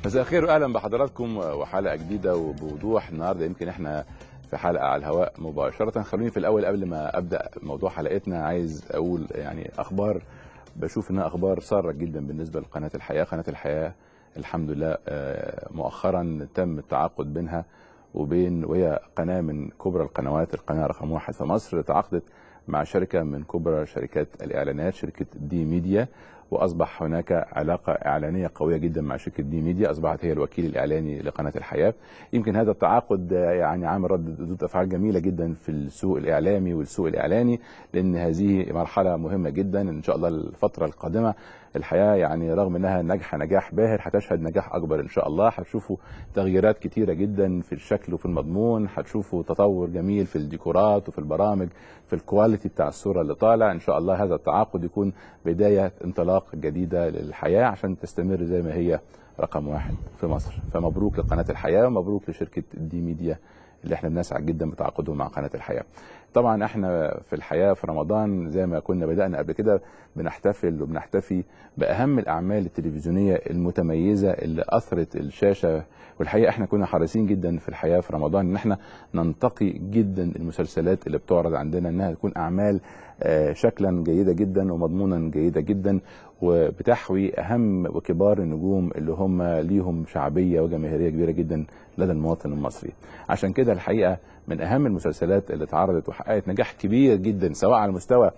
مساء الخير واهلا بحضراتكم وحلقه جديده وبوضوح النهارده يمكن احنا في حلقه على الهواء مباشره خلوني في الاول قبل ما ابدا موضوع حلقتنا عايز اقول يعني اخبار بشوف انها اخبار ساره جدا بالنسبه لقناه الحياه قناه الحياه الحمد لله آه، مؤخرا تم التعاقد بينها وبين وهي قناه من كبرى القنوات القناه رقم واحد في مصر تعاقدت مع شركه من كبرى شركات الاعلانات شركه دي ميديا واصبح هناك علاقه اعلانيه قويه جدا مع شركه دي ميديا اصبحت هي الوكيل الاعلاني لقناه الحياه يمكن هذا التعاقد آه، يعني عامل رد ردود افعال جميله جدا في السوق الاعلامي والسوق الاعلاني لان هذه مرحله مهمه جدا ان شاء الله الفتره القادمه الحياه يعني رغم انها ناجحه نجاح باهر هتشهد نجاح اكبر ان شاء الله هتشوفوا تغييرات كتيره جدا في الشكل وفي المضمون هتشوفوا تطور جميل في الديكورات وفي البرامج في الكواليتي بتاع الصوره اللي طالع ان شاء الله هذا التعاقد يكون بدايه انطلاق جديده للحياه عشان تستمر زي ما هي رقم واحد في مصر فمبروك لقناه الحياه ومبروك لشركه دي ميديا اللي احنا بنسعد جدا بتعاقدهم مع قناه الحياه. طبعا احنا في الحياه في رمضان زي ما كنا بدانا قبل كده بنحتفل وبنحتفي باهم الاعمال التلفزيونيه المتميزه اللي اثرت الشاشه والحقيقه احنا كنا حريصين جدا في الحياه في رمضان ان احنا ننتقي جدا المسلسلات اللي بتعرض عندنا انها تكون اعمال آه، شكلا جيده جدا ومضمونا جيده جدا وبتحوي اهم وكبار النجوم اللي هم ليهم شعبيه وجماهيريه كبيره جدا لدى المواطن المصري عشان كده الحقيقه من اهم المسلسلات اللي اتعرضت وحققت نجاح كبير جدا سواء على المستوى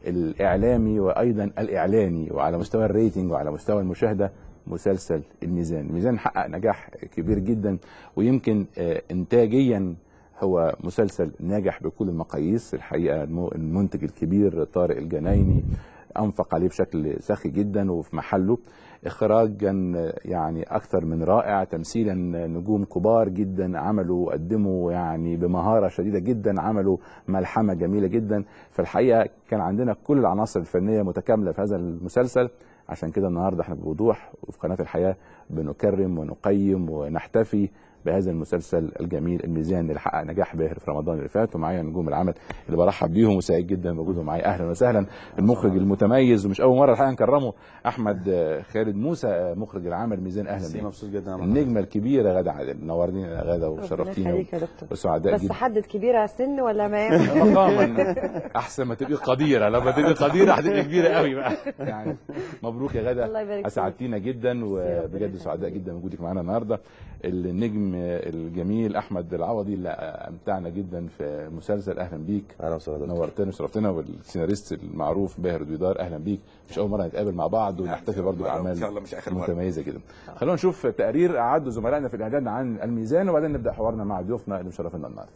الاعلامي وايضا الاعلاني وعلى مستوى الريتنج وعلى مستوى المشاهده مسلسل الميزان الميزان حقق نجاح كبير جدا ويمكن آه، انتاجيا هو مسلسل ناجح بكل المقاييس الحقيقه المو- المنتج الكبير طارق الجنايني انفق عليه بشكل سخي جدا وفي محله اخراجا يعني اكثر من رائع تمثيلا نجوم كبار جدا عملوا وقدموا يعني بمهاره شديده جدا عملوا ملحمه جميله جدا فالحقيقه كان عندنا كل العناصر الفنيه متكامله في هذا المسلسل عشان كده النهارده احنا بوضوح وفي قناه الحياه بنكرم ونقيم ونحتفي بهذا المسلسل الجميل الميزان اللي حقق نجاح باهر في رمضان اللي فات ومعايا نجوم العمل اللي برحب بيهم وسعيد جدا بوجودهم معايا اهلا وسهلا المخرج المتميز ومش اول مره الحقيقه نكرمه احمد آه، خالد موسى آه، مخرج العمل ميزان اهلا ميرسي، بيك مبسوط جدا يا محمد. النجمه الكبيره غاده عادل نورتينا يا غاده ربنا وشرفتينا يخليك يا دكتور وسعداء بس جدا حدد كبيرة سن ولا ما مقاما احسن ما تبقي قديره لما تبقي قديره هتبقي كبيره قوي بقى يعني مبروك يا غاده الله يبارك فيك. اسعدتينا جدا ربنا وبجد يخليك. سعداء جدا بوجودك معانا النهارده النجم الجميل احمد العوضي اللي امتعنا جدا في مسلسل اهلا بيك اهلا وسهلا دكتور. نورتنا وشرفتنا والسيناريست المعروف باهر دويدار اهلا بيك مش اول مره نتقابل مع بعض ونحتفل برضه ان باعمال شاء الله مش اخر مره متميزه جدا خلونا نشوف تقرير اعده زملائنا في الاعداد عن الميزان وبعدين نبدا حوارنا مع ضيوفنا اللي مشرفينا النهارده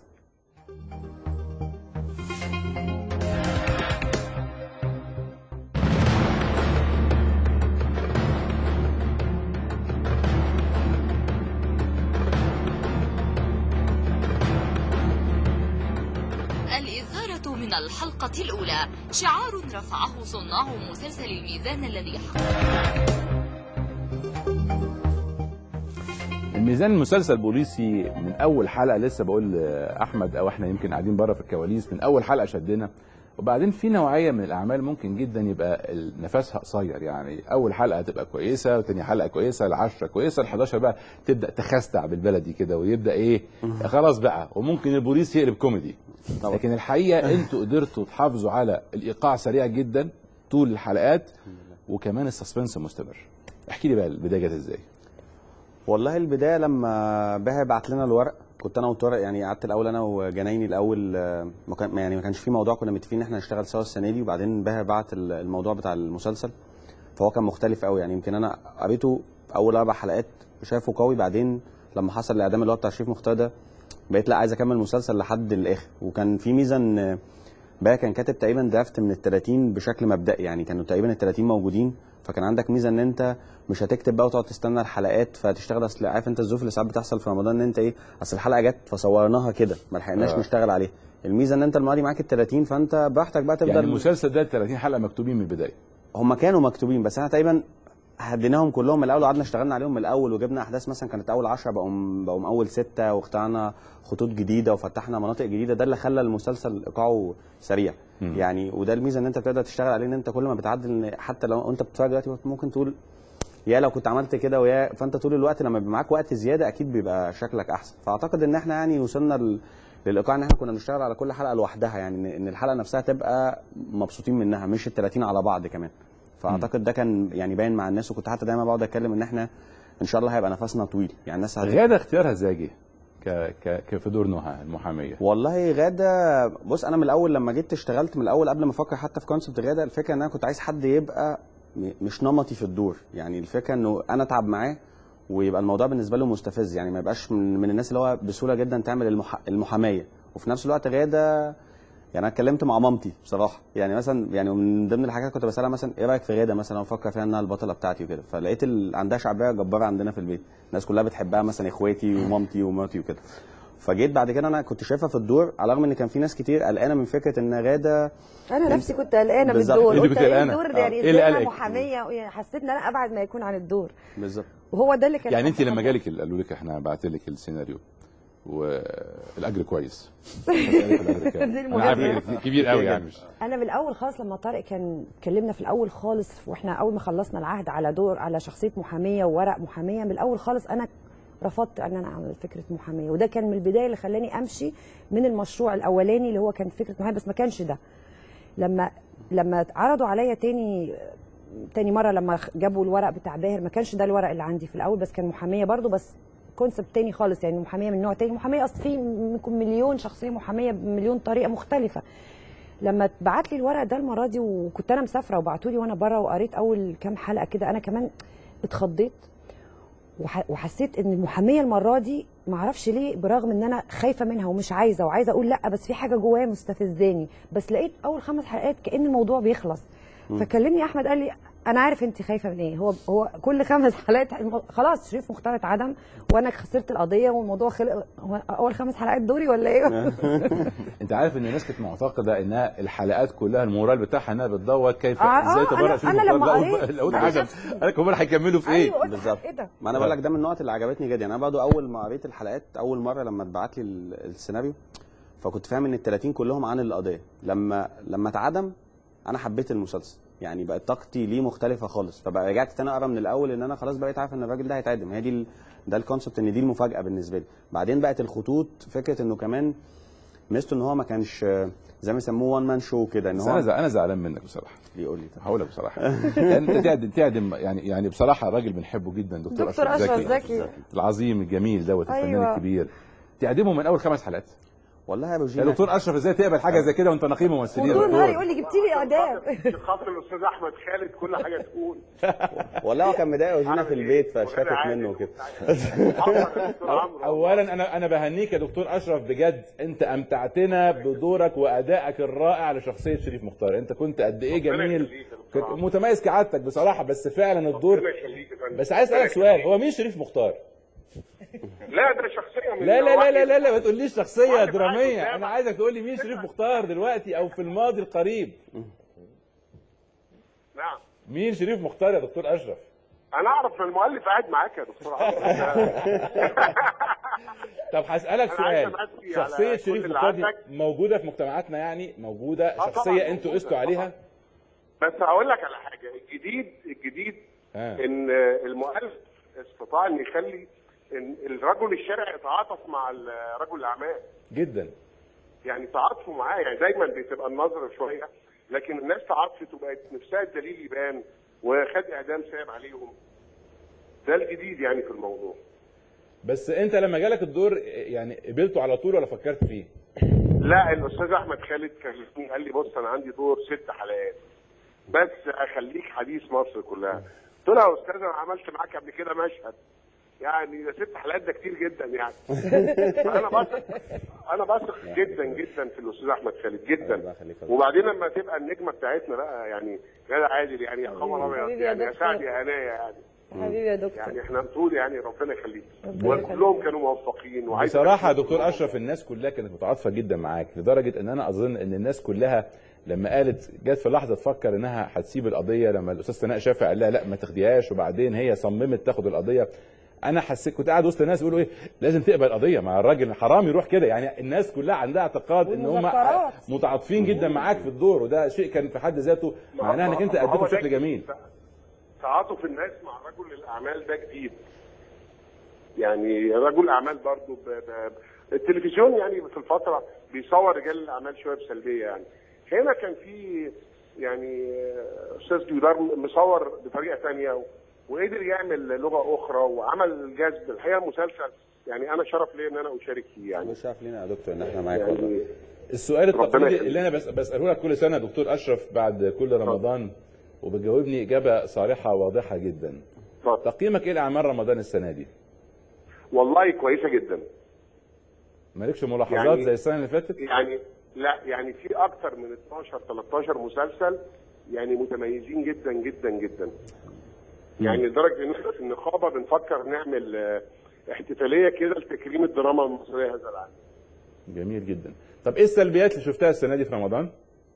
الإثارة من الحلقة الأولى شعار رفعه صناع مسلسل الميزان الذي الميزان مسلسل بوليسي من اول حلقه لسه بقول لاحمد او احنا يمكن قاعدين بره في الكواليس من اول حلقه شدنا وبعدين في نوعيه من الاعمال ممكن جدا يبقى ال- نفسها قصير يعني اول حلقه تبقى كويسه وتاني حلقه كويسه العشرة كويسه ال11 بقى تبدا تخستع بالبلدي كده ويبدا ايه خلاص بقى وممكن البوليس يقلب كوميدي طبعا. لكن الحقيقه انتوا قدرتوا تحافظوا على الايقاع سريع جدا طول الحلقات وكمان السسبنس مستمر احكي لي بقى البدايه جت ازاي والله البدايه لما باهر بعت لنا الورق كنت انا وطارق يعني قعدت الاول انا وجنايني الاول آه، ما كان يعني ما كانش في موضوع كنا متفقين ان احنا نشتغل سوا السنه دي وبعدين باهر بعت ال- الموضوع بتاع المسلسل فهو كان مختلف قوي يعني يمكن انا قريته اول اربع حلقات شايفه قوي بعدين لما حصل الاعدام اللي هو بتاع شريف مختار ده بقيت لا عايز اكمل المسلسل لحد الاخر وكان في ميزه ان بقى كان كاتب تقريبا درافت من ال 30 بشكل مبدئي يعني كانوا تقريبا ال 30 موجودين فكان عندك ميزه ان انت مش هتكتب بقى وتقعد تستنى الحلقات فتشتغل اصل عارف انت الظروف اللي ساعات بتحصل في رمضان ان انت ايه اصل الحلقه جت فصورناها كده ما لحقناش آه. نشتغل عليها الميزه ان انت المره دي معاك ال 30 فانت براحتك بقى تفضل يعني المسلسل ده 30 حلقه مكتوبين من البدايه هم كانوا مكتوبين بس احنا تقريبا هديناهم كلهم من الاول وقعدنا اشتغلنا عليهم من الاول وجبنا احداث مثلا كانت اول 10 بقوا بقوا اول سته واخترعنا خطوط جديده وفتحنا مناطق جديده ده اللي خلى المسلسل ايقاعه سريع مم. يعني وده الميزه ان انت بتقدر تشتغل عليه ان انت كل ما بتعدل إن حتى لو انت بتتفرج دلوقتي ممكن تقول يا لو كنت عملت كده ويا فانت طول الوقت لما بيبقى معاك وقت زياده اكيد بيبقى شكلك احسن فاعتقد ان احنا يعني وصلنا ل- للايقاع ان احنا كنا بنشتغل على كل حلقه لوحدها يعني إن- ان الحلقه نفسها تبقى مبسوطين منها مش ال 30 على بعض كمان فاعتقد ده كان يعني باين مع الناس وكنت حتى دايما بقعد اتكلم ان احنا ان شاء الله هيبقى نفسنا طويل يعني الناس هت- غاده اختيارها ازاي جه ك ك ك- في دور نهى المحاميه والله غاده بص انا من الاول لما جيت اشتغلت من الاول قبل ما افكر حتى في كونسبت غاده الفكره ان انا كنت عايز حد يبقى م- مش نمطي في الدور يعني الفكره انه انا اتعب معاه ويبقى الموضوع بالنسبه له مستفز يعني ما يبقاش من, من الناس اللي هو بسهوله جدا تعمل المح... المحاميه وفي نفس الوقت غاده يعني انا اتكلمت مع مامتي بصراحه يعني مثلا يعني من ضمن الحاجات كنت بسالها مثلا ايه رايك في غاده مثلا بفكر فيها انها البطله بتاعتي وكده فلقيت ال... عندها شعبيه جباره عندنا في البيت الناس كلها بتحبها مثلا اخواتي ومامتي ومراتي وكده فجيت بعد كده انا كنت شايفها في الدور على الرغم ان كان في ناس كتير قلقانه من فكره ان غاده انا نفسي كنت قلقانه من بالظبط. الدور إيه اللي قلت كنت ايه قلقانة؟ الدور آه. يعني إيه اللي ازاي انا قلقك؟ محاميه يعني حسيت ان انا ابعد ما يكون عن الدور بالظبط وهو ده اللي كان يعني انت حاسة لما بيه. جالك ال- قالوا لك احنا بعت لك السيناريو والاجر كويس فسألك الأجر كام؟ دي انا عارف المجازفة. إن كبير قوي يعني مش انا من الاول خالص لما طارق كان كلمنا في الاول خالص واحنا اول ما خلصنا العهد على دور على شخصيه محاميه وورق محاميه من الاول خالص انا رفضت ان انا اعمل فكره محاميه وده كان من البدايه اللي خلاني امشي من المشروع الاولاني اللي هو كان فكره محاميه بس ما كانش ده لما لما عرضوا عليا تاني تاني مره لما جابوا الورق بتاع باهر ما كانش ده الورق اللي عندي في الاول بس كان محاميه برضو بس كونسبت تاني خالص يعني محاميه من نوع تاني محاميه اصل في منكم مليون شخصيه محاميه بمليون طريقه مختلفه لما اتبعت لي الورق ده المره دي وكنت انا مسافره وبعتوا لي وانا بره وقريت اول كام حلقه كده انا كمان اتخضيت وح- وحسيت ان المحاميه المره دي معرفش ليه برغم ان انا خايفه منها ومش عايزه وعايزه اقول لا بس في حاجه جوايا مستفزاني بس لقيت اول خمس حلقات كان الموضوع بيخلص فكلمني احمد قال لي انا عارف انت خايفه من ايه هو هو كل خمس حلقات الم- خلاص شريف مختار اتعدم وانا خسرت القضيه والموضوع خلق هو اول خمس حلقات دوري ولا ايه انت عارف ان الناس كانت معتقده انها الحلقات كلها المورال بتاعها انها بتدور كيف آه، آه، ازاي تبرأ أنا- شريف أنا مختار. لما لو- قريت لو أنا اتعدم شفت- قال لك هم هيكملوا في ايه ايوه قلت بالظبط. ايه ده ما انا بقول لك ده من النقط اللي عجبتني جدا يعني انا برضو اول ما قريت الحلقات اول مره لما اتبعت لي ال- السيناريو فكنت فاهم ان ال 30 كلهم عن القضيه لما لما اتعدم انا حبيت المسلسل يعني بقت طاقتي ليه مختلفه خالص فبقى رجعت تاني اقرا من الاول ان انا خلاص بقيت عارف ان الراجل ده هيتعدم هي دي ال... ده الكونسبت ان دي المفاجاه بالنسبه لي بعدين بقت الخطوط فكره انه كمان ميزته ان هو ما كانش زي ما يسموه وان مان شو كده ان بس هو انا زع- انا زعلان منك بصراحه بيقول لي هقول لك بصراحه يعني انت تعدم تعدم يعني يعني بصراحه راجل بنحبه جدا دكتور, دكتور أشرف زكي. العظيم الجميل دوت الفنان أيوة. الكبير تعدمه من اول خمس حلقات والله يا ابو يا جينا دكتور اشرف ازاي تقبل حاجه زي كده وانت نقيب ممثلين يا وطول النهار دكتور يقول لي جبتي لي اعدام عشان خاطر الاستاذ احمد خالد كل حاجه تكون والله هو كان مضايق وجينا في البيت وغير فاشتكت عادي. منه وكده حاضر يا دكتور عمرو. اولا انا انا بهنيك يا دكتور اشرف بجد انت امتعتنا بدورك وادائك الرائع لشخصيه شريف مختار انت كنت قد ايه ربنا جميل يخليك يا دكتور كنت عمرو. متميز كعادتك بصراحه بس فعلا الدور ربنا يخليك يا فندم. بس عايز اسالك ربنا سؤال يخليك. هو مين شريف مختار لا ده شخصيه من لا لا لا نواحي- لا لا, لا ما تقوليش شخصيه واحد دراميه عايز انا عايزك تقول لي مين شريف مختار دلوقتي او في الماضي القريب نعم مين شريف مختار يا دكتور اشرف انا اعرف إن المؤلف قاعد معاك يا دكتور عمرو طب هسالك أنا عايز سؤال أمسي على شخصيه كل شريف اللي مختار دي عندك. موجوده في مجتمعاتنا يعني موجوده طبعاً شخصيه انتوا موجودة، قستوا عليها بس هقول لك على حاجه الجديد الجديد ها. ان المؤلف استطاع ان يخلي ان الرجل الشارع يتعاطف مع ال- رجل الاعمال جدا يعني تعاطفوا معاه يعني دايما بتبقى النظره شويه لكن الناس تعاطفت وبقت نفسها الدليل يبان وخد اعدام سايب عليهم ده الجديد يعني في الموضوع بس انت لما جالك الدور يعني قبلته على طول ولا فكرت فيه لا الاستاذ احمد خالد كلمني قال لي بص انا عندي دور ست حلقات بس اخليك حديث مصر كلها قلت له يا استاذ انا عملت معاك قبل كده مشهد يعني ده ست حلقات ده كتير جدا يعني فانا بثق انا بثق جدا جدا في الاستاذ احمد خالد الله جدا يخليك يا وبعدين لما تبقى النجمه بتاعتنا بقى يعني غادة عادل يعني يا قمر ابيض حبيبي يا يعني يا دكتور. سعد يا هنايا يعني حبيبي يا دكتور يعني احنا نقول يعني ربنا يخليك ربنا يخليك. وكلهم كانوا موفقين وعايز بصراحه يا أشكر دكتور كلهم. اشرف الناس كلها كانت متعاطفه جدا معاك لدرجه ان انا اظن ان الناس كلها لما قالت جت في لحظه تفكر انها هتسيب القضيه لما الاستاذ سناء شافعي قال لها لا ما تاخديهاش وبعدين هي صممت تاخد القضيه انا حسيت كنت قاعد وسط الناس يقولوا ايه لازم تقبل القضيه مع الراجل حرام يروح كده يعني الناس كلها عندها اعتقاد ان هم والمذكرات. متعاطفين جدا معاك في الدور وده شيء كان في حد ذاته معناه انك انت ما هو قدمته ده بشكل الجديد جميل بقى. تعاطف الناس مع رجل الاعمال ده جديد يعني رجل اعمال برضه ب... ب... التلفزيون يعني في الفتره بيصور رجال الاعمال شويه بسلبيه يعني هنا كان في يعني آه، استاذ ديودار مصور بطريقه ثانيه وقدر يعمل لغه اخرى وعمل جذب الحقيقه المسلسل يعني انا شرف لي ان انا اشارك فيه يعني مش شرف لينا يا دكتور ان احنا معاك والله يعني السؤال ربنا التقليدي يخليك. اللي انا بس بساله لك كل سنه دكتور اشرف بعد كل رمضان وبتجاوبني اجابه صريحه واضحه جدا اتفضل. تقييمك ايه لاعمال رمضان السنه دي؟ والله كويسه جدا مالكش ملاحظات يعني- زي السنه اللي فاتت؟ يعني لا يعني في اكتر من 12 13 مسلسل يعني متميزين جدا جدا جدا يعني لدرجه ان احنا في النقابه بنفكر نعمل آه، احتفاليه كده لتكريم الدراما المصريه هذا العام جميل جدا طب ايه السلبيات اللي شفتها السنه دي في رمضان؟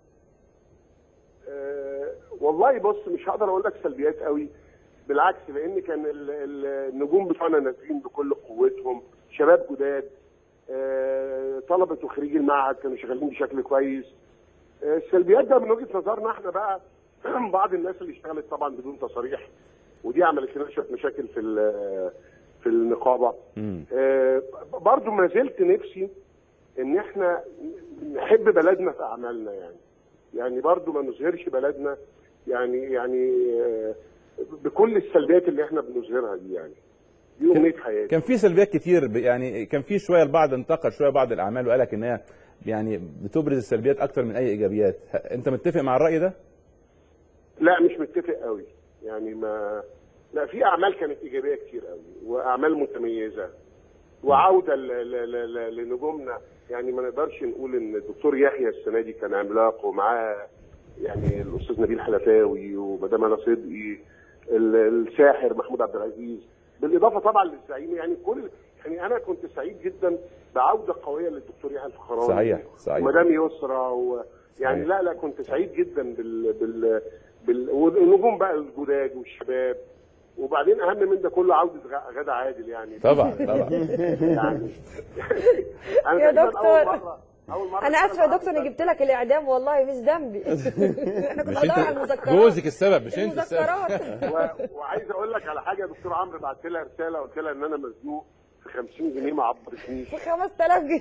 آه، والله بص مش هقدر اقول لك سلبيات قوي بالعكس لان كان ال- ال- النجوم بتوعنا نازلين بكل قوتهم شباب جداد آه، طلبه وخريج المعهد كانوا شغالين بشكل كويس آه، السلبيات ده من وجهه نظرنا احنا بقى بعض الناس اللي اشتغلت طبعا بدون تصاريح ودي عملت لنا شويه مشاكل في ال- في النقابه مم. آه، برضو ما زلت نفسي ان احنا نحب بلدنا في اعمالنا يعني يعني برضو ما نظهرش بلدنا يعني يعني آه، بكل السلبيات اللي احنا بنظهرها دي يعني دي امنيه حياتي كان في سلبيات كتير ب- يعني كان في شويه البعض انتقد شويه بعض الاعمال وقال لك ان هي يعني بتبرز السلبيات اكتر من اي ايجابيات ه- انت متفق مع الراي ده؟ لا مش متفق قوي يعني ما لا في اعمال كانت ايجابيه كتير قوي واعمال متميزه وعوده ل... ل... ل... ل... لنجومنا يعني ما نقدرش نقول ان الدكتور يحيى السنه دي كان عملاق ومعاه يعني الاستاذ نبيل حلفاوي ومدام انا صدقي ال- الساحر محمود عبد العزيز بالاضافه طبعا للزعيم يعني كل يعني انا كنت سعيد جدا بعوده قويه للدكتور يحيى الفخراني صحيح، صحيح. ومدام يسرى و... يعني صحيح. لا لا كنت سعيد جدا بال بال, بال... والنجوم بقى الجداد والشباب وبعدين اهم من ده كله عوده غ- غادة عادل يعني طبعا طبعا يعني أنا يا تقريباً دكتور. أول مرة أول مرة انا اسفه يا أشتغل دكتور مع اني جبت لك الاعدام والله مش ذنبي احنا كنا مش بندور على انت المذكرات جوزك السبب مش انت السبب المذكرات و... وعايز اقول لك على حاجه يا دكتور عمرو بعت لها رساله قلت لها ان انا مزنوق في 50 جنيه ما عبرتنيش في 5000 جنيه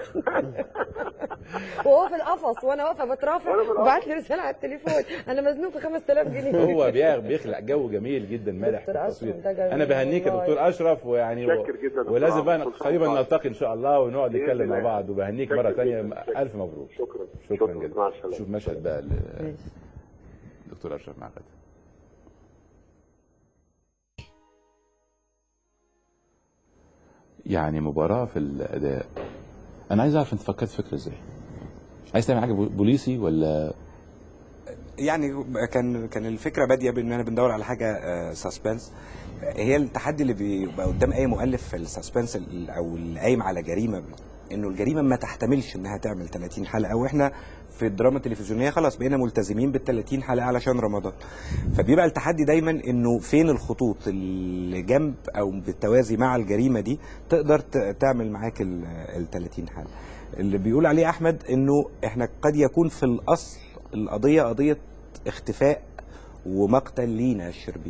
وهو في القفص وانا واقفه وأنا في بترافع القفص. وبعت لي رساله على التليفون انا مزنوق في 5000 جنيه هو بيع- بيخلق جو جميل جدا مالح في دكتور التصوير أشرف ده جميل انا بهنيك يا والله. دكتور اشرف ويعني و... شاكر جدا يا دكتور ولازم بقى عمرو. قريبا نلتقي ان شاء الله ونقعد بإذن نتكلم مع الله. بعض وبهنيك شاكر مره جداً. ثانيه شاكر. الف مبروك شكرا شكرا جدا مع السلامه شوف مشهد بقى ل- دكتور اشرف معقد يعني مباراة في الأداء أنا عايز أعرف أنت فكرت فكرة إزاي؟ عايز تعمل حاجة بوليسي ولا يعني كان كان الفكره باديه بان احنا بندور على حاجه سسبنس هي التحدي اللي بيبقى قدام اي مؤلف في السسبنس ال- او اللي قايم على جريمه انه الجريمه ما تحتملش انها تعمل 30 حلقه واحنا في الدراما التلفزيونيه خلاص بقينا ملتزمين بال 30 حلقه علشان رمضان فبيبقى التحدي دايما انه فين الخطوط اللي جنب او بالتوازي مع الجريمه دي تقدر ت- تعمل معاك ال 30 حلقه اللي بيقول عليه احمد انه احنا قد يكون في الاصل القضيه قضيه اختفاء ومقتل لينا الشربين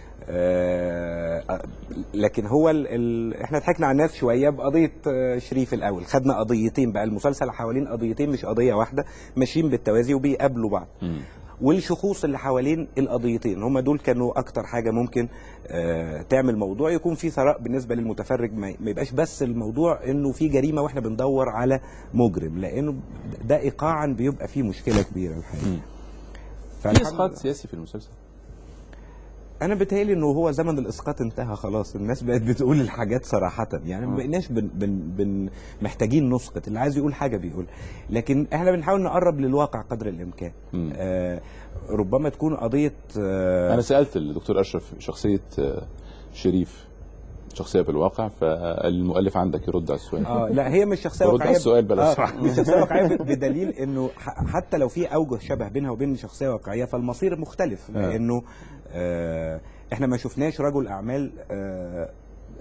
آه، لكن هو ال ال احنا ضحكنا على الناس شويه بقضيه آه، شريف الاول خدنا قضيتين بقى المسلسل حوالين قضيتين مش قضيه واحده ماشيين بالتوازي وبيقابلوا بعض والشخوص اللي حوالين القضيتين هم دول كانوا اكتر حاجه ممكن آه، تعمل موضوع يكون فيه ثراء بالنسبه للمتفرج ما ما يبقاش بس الموضوع انه في جريمه واحنا بندور على مجرم لانه ده ايقاعا بيبقى فيه مشكله كبيره الحقيقه في فالحمد إسقاط لله. سياسي في المسلسل؟ انا بتهيألي انه هو زمن الاسقاط انتهى خلاص الناس بقت بتقول الحاجات صراحه يعني ما بقيناش بن بن بن محتاجين نسقط اللي عايز يقول حاجه بيقول لكن احنا بنحاول نقرب للواقع قدر الامكان مم. آه ربما تكون قضيه آه أنا سألت الدكتور أشرف شخصية آه، شريف شخصية بالواقع فالمؤلف عندك يرد على السؤال اه لا هي مش شخصيه برد واقعيه على السؤال بلا آه صراحة. مش شخصيه واقعيه ب- بدليل انه ح- حتى لو في اوجه شبه بينها وبين شخصيه واقعيه فالمصير مختلف آه. لانه آه احنا ما شفناش رجل اعمال آه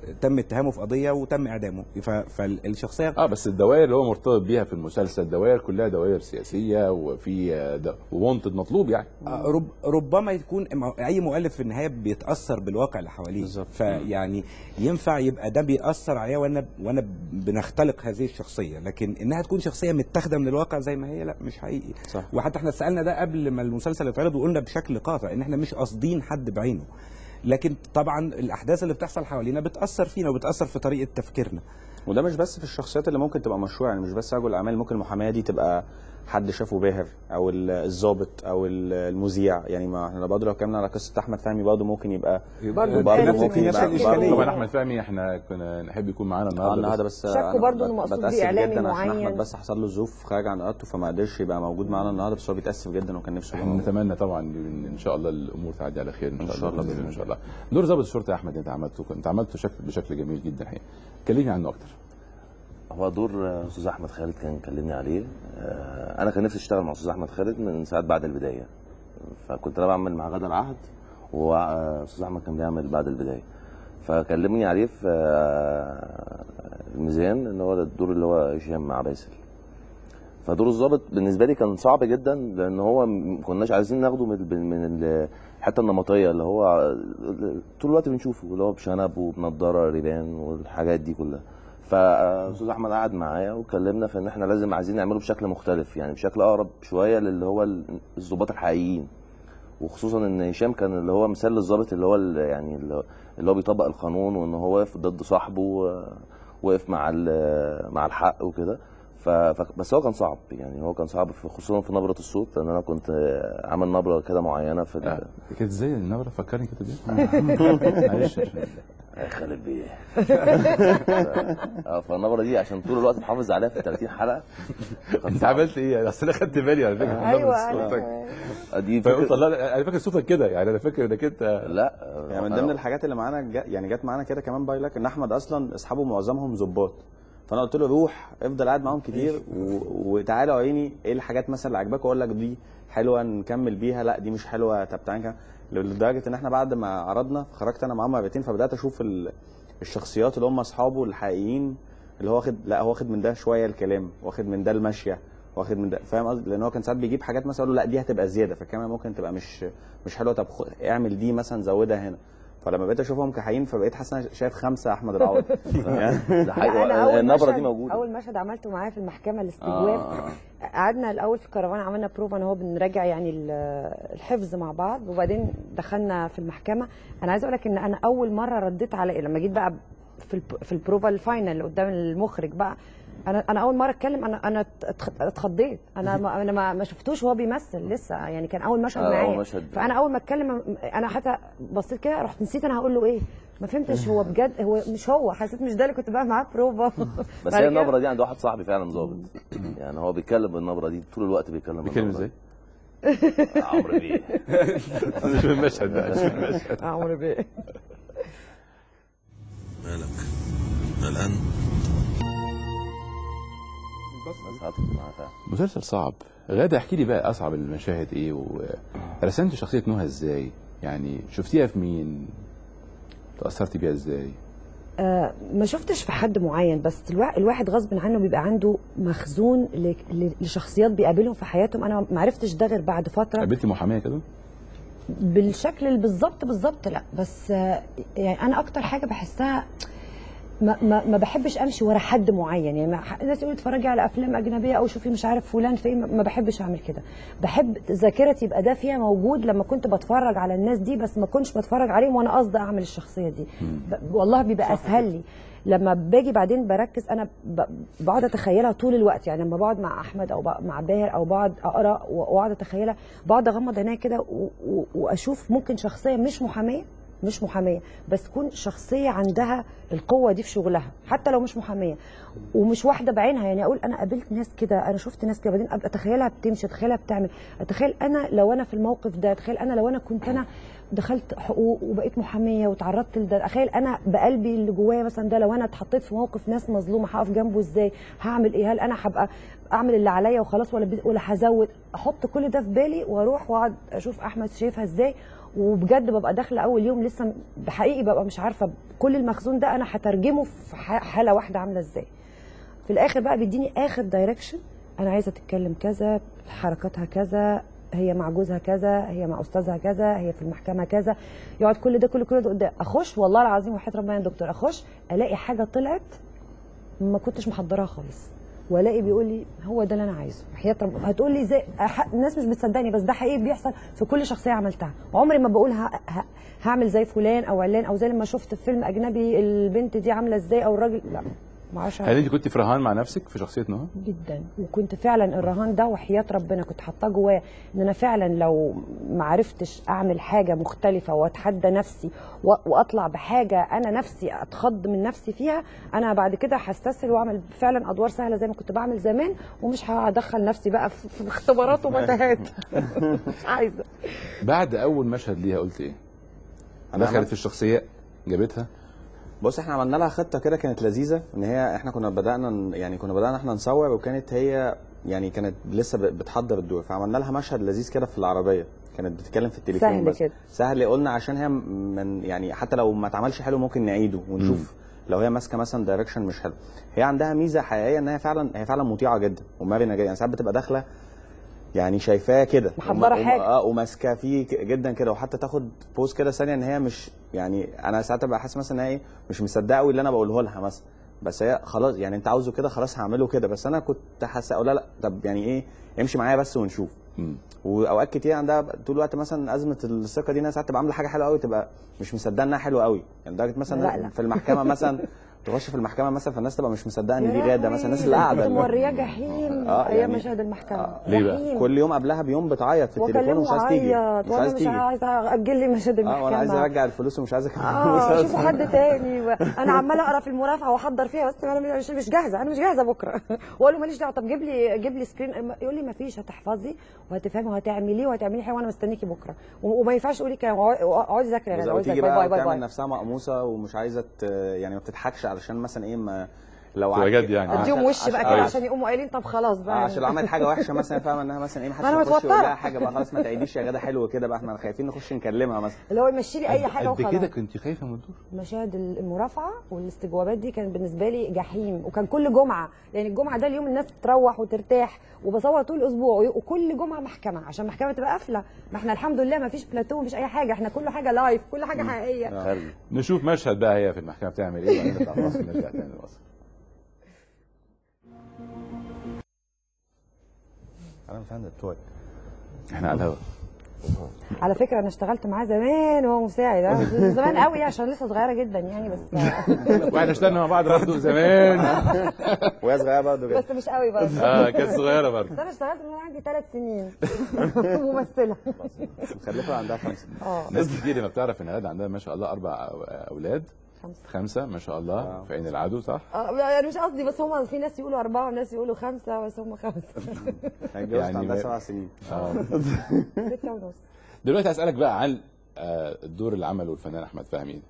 تم اتهامه في قضيه وتم اعدامه ف- فالشخصيه اه بس الدوائر اللي هو مرتبط بيها في المسلسل الدوائر كلها دوائر سياسيه وفي وونتد مطلوب يعني آه، رب ربما يكون م- اي مؤلف في النهايه بيتاثر بالواقع اللي حواليه بالظبط. فيعني ينفع يبقى ده بيأثر عليا وانا وانا بنختلق هذه الشخصيه لكن انها تكون شخصيه متاخده من الواقع زي ما هي لا مش حقيقي صح. وحتى احنا سالنا ده قبل ما المسلسل يتعرض وقلنا بشكل قاطع ان احنا مش قاصدين حد بعينه لكن طبعا الاحداث اللي بتحصل حوالينا بتاثر فينا وبتاثر في طريقه تفكيرنا وده مش بس في الشخصيات اللي ممكن تبقى مشهوره يعني مش بس رجل اعمال ممكن المحاميه دي تبقى حد شافه باهر او ال- الضابط او ال- المذيع يعني ما احنا برضه لو اتكلمنا على قصه احمد فهمي برضه ممكن يبقى برضه برضه نفس- ممكن نفس يبقى الإشكالية. طبعا برضه احمد فهمي احنا كنا نحب يكون معانا اه النهارده النهارده بس بس شكوا أنا برضه إنه بت- مقصود بتأسف بإعلامي جدا عشان معين. احمد بس حصل له ظروف خارج عن ارادته فما قدرش يبقى موجود معانا النهارده بس هو بيتاسف جدا وكان نفسه يبقى احنا موجود. نتمنى طبعا ان ان شاء الله الامور تعدي على خير ان شاء, إن شاء الله بإذن بإذن ان شاء الله دور ضابط الشرطه يا احمد انت عملته انت عملته شكل بشكل جميل جدا الحقيقه كلمني عنه اكتر هو دور آه، استاذ احمد خالد كان كلمني عليه آه، انا كان نفسي اشتغل مع استاذ احمد خالد من ساعه بعد البدايه فكنت انا بعمل مع غدا العهد واستاذ احمد كان بيعمل بعد البدايه فكلمني عليه في آه، الميزان ان هو الدور اللي هو هشام مع باسل فدور الضابط بالنسبه لي كان صعب جدا لان هو ما كناش عايزين ناخده من من الحته النمطيه اللي هو طول الوقت بنشوفه اللي هو بشنب وبنضاره ريبان والحاجات دي كلها فاستاذ احمد قعد معايا وكلمنا في ان احنا لازم عايزين نعمله بشكل مختلف يعني بشكل اقرب شويه للي هو الضباط الحقيقيين وخصوصا ان هشام كان اللي هو مثال للظابط اللي هو ال- يعني اللي هو- اللي هو بيطبق القانون وان هو واقف ضد صاحبه و- واقف مع ال- مع الحق وكده ف... ف... بس هو كان صعب يعني هو كان صعب في خصوصا في نبره الصوت لان انا كنت عامل نبره كده معينه في ال... آه، كانت ازاي النبره فكرني كده بيه معلش عشان- يا خالد بيه اه فالنبره دي عشان طول الوقت محافظ عليها في 30 حلقه كانت انت صعبة. عملت ايه اصل انا خدت بالي على فكره من ايوه نبرة صوتك. ايوه دي فقلت فكرة... الله لا، انا فاكر صوتك كده يعني انا فاكر انك انت لا يعني من أنا- ضمن الحاجات اللي معانا جا يعني جت معانا كده كمان باي لك ان احمد اصلا اصحابه معظمهم ظباط فانا قلت له روح افضل قاعد معاهم كتير و... وتعالى وريني ايه الحاجات مثلا اللي عاجباك واقول لك دي حلوه نكمل بيها لا دي مش حلوه طب تعالى نكمل. لدرجه ان احنا بعد ما عرضنا خرجت انا معاهم مرتين فبدات اشوف ال... الشخصيات اللي هم اصحابه الحقيقيين اللي هو واخد لا هو واخد من ده شويه الكلام واخد من ده الماشيه واخد من ده فاهم قصدي لان هو كان ساعات بيجيب حاجات مثلا اقول له لا دي هتبقى زياده فالكاميرا ممكن تبقى مش مش حلوه طب خ- اعمل دي مثلا زودها هنا فلما بقيت اشوفهم كحقيقيين فبقيت حاسس إن أنا شايف خمسه احمد العوض يعني ده لا، حقيقي أنا أول النبره مشهد- دي موجوده اول مشهد عملته معاه في المحكمه الاستجواب آه. قعدنا الاول في الكرفان عملنا بروفا انا هو بنراجع يعني ال- الحفظ مع بعض وبعدين دخلنا في المحكمه انا عايزه اقول لك ان انا اول مره رديت على لما جيت بقى في الب- في البروفا الفاينل اللي قدام المخرج بقى انا انا اول مره اتكلم انا انا اتخ- اتخضيت انا ما انا ما ما شفتوش وهو بيمثل لسه يعني كان اول مشهد آه، أول معايا مشهد. فانا اول ما اتكلم انا حتى بصيت كده رحت نسيت انا هقول له ايه ما فهمتش هو بجد هو مش هو حسيت مش ده اللي كنت بقى معاه بروفا بس بعد هي كده- النبره دي عند واحد صاحبي فعلا ظابط يعني هو بيتكلم بالنبره دي طول الوقت بيتكلم بيتكلم بالنبرة ازاي؟ دي. عمرو بيه مش من المشهد ده مش من المشهد عمرو بيه مالك قلقان بس هدخل معاه فعلا مسلسل صعب غادة احكي لي بقى اصعب المشاهد ايه ورسمت شخصيه نهى ازاي يعني شفتيها في مين تاثرتي بيها ازاي آه، ما شفتش في حد معين بس الوا- الواحد غصب عنه بيبقى عنده مخزون ل- ل- لشخصيات بيقابلهم في حياتهم انا ما عرفتش ده غير بعد فتره قابلتي محاميه كده بالشكل اللي بالظبط بالظبط لا بس آه، يعني انا اكتر حاجه بحسها ما, ما, ما بحبش امشي ورا حد معين يعني ما- الناس يقولوا اتفرجي على افلام اجنبيه او شوفي مش عارف فلان فين ما- ما بحبش اعمل كده بحب ذاكرتي يبقى ده فيها موجود لما كنت بتفرج على الناس دي بس ما كنتش بتفرج عليهم وانا قصدي اعمل الشخصيه دي ب- والله بيبقى اسهل لي لما باجي بعدين بركز انا ب- بقعد اتخيلها طول الوقت يعني لما بقعد مع احمد او بق- مع باهر او بقعد اقرا واقعد اتخيلها بقعد اغمض عينيا كده و- و- واشوف ممكن شخصيه مش محاميه مش محاميه بس تكون شخصيه عندها القوه دي في شغلها حتى لو مش محاميه ومش واحده بعينها يعني اقول انا قابلت ناس كده انا شفت ناس كده بعدين أبقى اتخيلها بتمشي اتخيلها بتعمل اتخيل انا لو انا في الموقف ده اتخيل انا لو انا كنت انا دخلت حقوق وبقيت محاميه وتعرضت لده اتخيل انا بقلبي اللي جوايا مثلا ده لو انا اتحطيت في موقف ناس مظلومه هقف جنبه ازاي هعمل ايه هل انا هبقى اعمل اللي عليا وخلاص ولا بي- ولا هزود احط كل ده في بالي واروح واقعد اشوف احمد شايفها ازاي وبجد ببقى داخله اول يوم لسه بحقيقي ببقى مش عارفه كل المخزون ده انا هترجمه في ح- حاله واحده عامله ازاي في الاخر بقى بيديني اخر دايركشن انا عايزه تتكلم كذا حركاتها كذا هي مع جوزها كذا هي مع استاذها كذا هي في المحكمه كذا يقعد كل ده كل كل ده قدام اخش والله العظيم وحياه ربنا يا دكتور اخش الاقي حاجه طلعت ما كنتش محضراها خالص والاقي بيقول لي هو ده اللي انا عايزه وحياه ربنا هتقول لي ازاي أح- الناس مش بتصدقني بس ده حقيقي بيحصل في كل شخصيه عملتها وعمري ما بقول ه... ه... هعمل زي فلان او علان او زي لما شفت في فيلم اجنبي البنت دي عامله ازاي او الراجل لا ما اعرفش هل انت كنت في رهان مع نفسك في شخصيه نهى؟ جدا وكنت فعلا الرهان ده وحياه ربنا كنت حاطاه جوايا ان انا فعلا لو ما عرفتش اعمل حاجه مختلفه واتحدى نفسي و- واطلع بحاجه انا نفسي اتخض من نفسي فيها انا بعد كده هستسهل واعمل فعلا ادوار سهله زي ما كنت بعمل زمان ومش هدخل نفسي بقى في في اختبارات ومتاهات مش عايزه بعد اول مشهد ليها قلت ايه؟ أنا دخلت عملت- في الشخصيه جابتها بص احنا عملنا لها خطه كده كانت لذيذه ان هي احنا كنا بدانا ن- يعني كنا بدانا احنا نصور وكانت هي يعني كانت لسه ب- بتحضر الدور فعملنا لها مشهد لذيذ كده في العربيه كانت بتتكلم في التليفون سهل بس كده. سهل قلنا عشان هي من يعني حتى لو ما اتعملش حلو ممكن نعيده ونشوف لو هي ماسكه مثلا دايركشن مش حلو هي عندها ميزه حقيقيه ان هي فعلا هي فعلا مطيعه جدا ومرنه جدا يعني ساعات بتبقى داخله يعني شايفاه كده محضرة وم- وم- حاجة. اه وماسكاه فيه ك- جدا كده وحتى تاخد بوز كده ثانيه ان هي مش يعني انا ساعات ببقى حاسس مثلا ان هي ايه مش مصدقه قوي اللي انا بقوله لها مثلا بس هي خلاص يعني انت عاوزه كده خلاص هعمله كده بس انا كنت حاسه اقول لها لا طب يعني ايه امشي معايا بس ونشوف مم. واوقات كتير عندها طول الوقت مثلا ازمه الثقه دي ناس ساعات تبقى عامله حاجه حلوه قوي تبقى مش مصدقه انها حلوه قوي يعني لدرجه مثلا لا، لا. في المحكمه مثلا تخش في المحكمه مثلا فالناس تبقى مش مصدقه ان يا دي غاده مثلا الناس اللي لهوي، قاعده كنت اللي- مورياه جحيم آه، ايام يعني- مشاهد المحكمه آه. ليه بقى؟ جحيم. كل يوم قبلها بيوم بتعيط في التليفون واكلمه ومش عايز تيجي عيط مش وانا عايز مش تيجي عايزه اجل لي مشهد المحكمه اه وانا عايز ارجع الفلوس ومش عايز أكمل. مش اه عايز- شوفوا حد تاني و- انا عماله اقرا في المرافعه واحضر فيها بس انا مش مش جاهزه انا مش جاهزه بكره واقول له ماليش دعوه طب جيب لي جيب لي سكرين يقول لي ما فيش هتحفظي وهتفهمي وهتعملي وهتعملي حاجه وانا مستنيكي بكره و- وما ينفعش تقولي كده اقعدي ذاكري يا غالي، اقعدي وتيجي ذاكري. باي بقى باي باي تعمل باي نفسها مقموصه ومش عايزه ت- يعني ما بتضحكش علشان مثلا ايه ما لو تبقى عك- جد يعني. عشان- اديهم وش بقى عشان- كده آه. عشان يقوموا قايلين طب خلاص اه بقى عشان لو عملت حاجه وحشه مثلا فاهمه انها مثلا ايه ما حدش ما أنا يخش يقول متوترة. لها حاجه بقى خلاص ما تعيديش يا جدع حلو كده بقى احنا خايفين نخش نكلمها مثلا اللي هو يمشي لي اي حاجه قد وخلاص كده كنت خايفه من الدور؟ مشاهد المرافعه والاستجوابات دي كانت بالنسبه لي جحيم وكان كل جمعه لان الجمعه ده اليوم الناس تروح وترتاح وبصور طول الاسبوع وكل جمعه محكمه عشان المحكمه تبقى قافله ما احنا الحمد لله ما فيش بلاتو مفيش اي حاجه احنا كل حاجه لايف كل حاجه حقيقيه خارج نشوف مشهد بقى هي في المحكمه بتعمل ايه وبعدين نطلع فاصل نرجع تاني نواصل انا مش عندي التوي احنا على الهوا على فكره انا اشتغلت معاه زمان وهو مساعد أنا من زمان قوي عشان لسه صغيره جدا يعني بس واحنا اشتغلنا مع بعض برضه زمان وهي صغيره برضه كده بس مش قوي برضه اه كانت صغيره برضه بس انا اشتغلت من وانا عندي ثلاث سنين ممثله مخلفه عندها خمسه اه ناس كتير لما بتعرف ان غاده عندها ما شاء الله اربع أو- اولاد خمسة. خمسه ما شاء الله في عين العدو صح؟ اه يعني مش قصدي بس هم في ناس يقولوا اربعه وناس يقولوا خمسه بس هم خمسه هي اتجوزت يعني عندها ما- سبع سنين اه سته ونص دلوقتي اسالك بقى عن آه، الدور اللي عمله الفنان احمد فهمي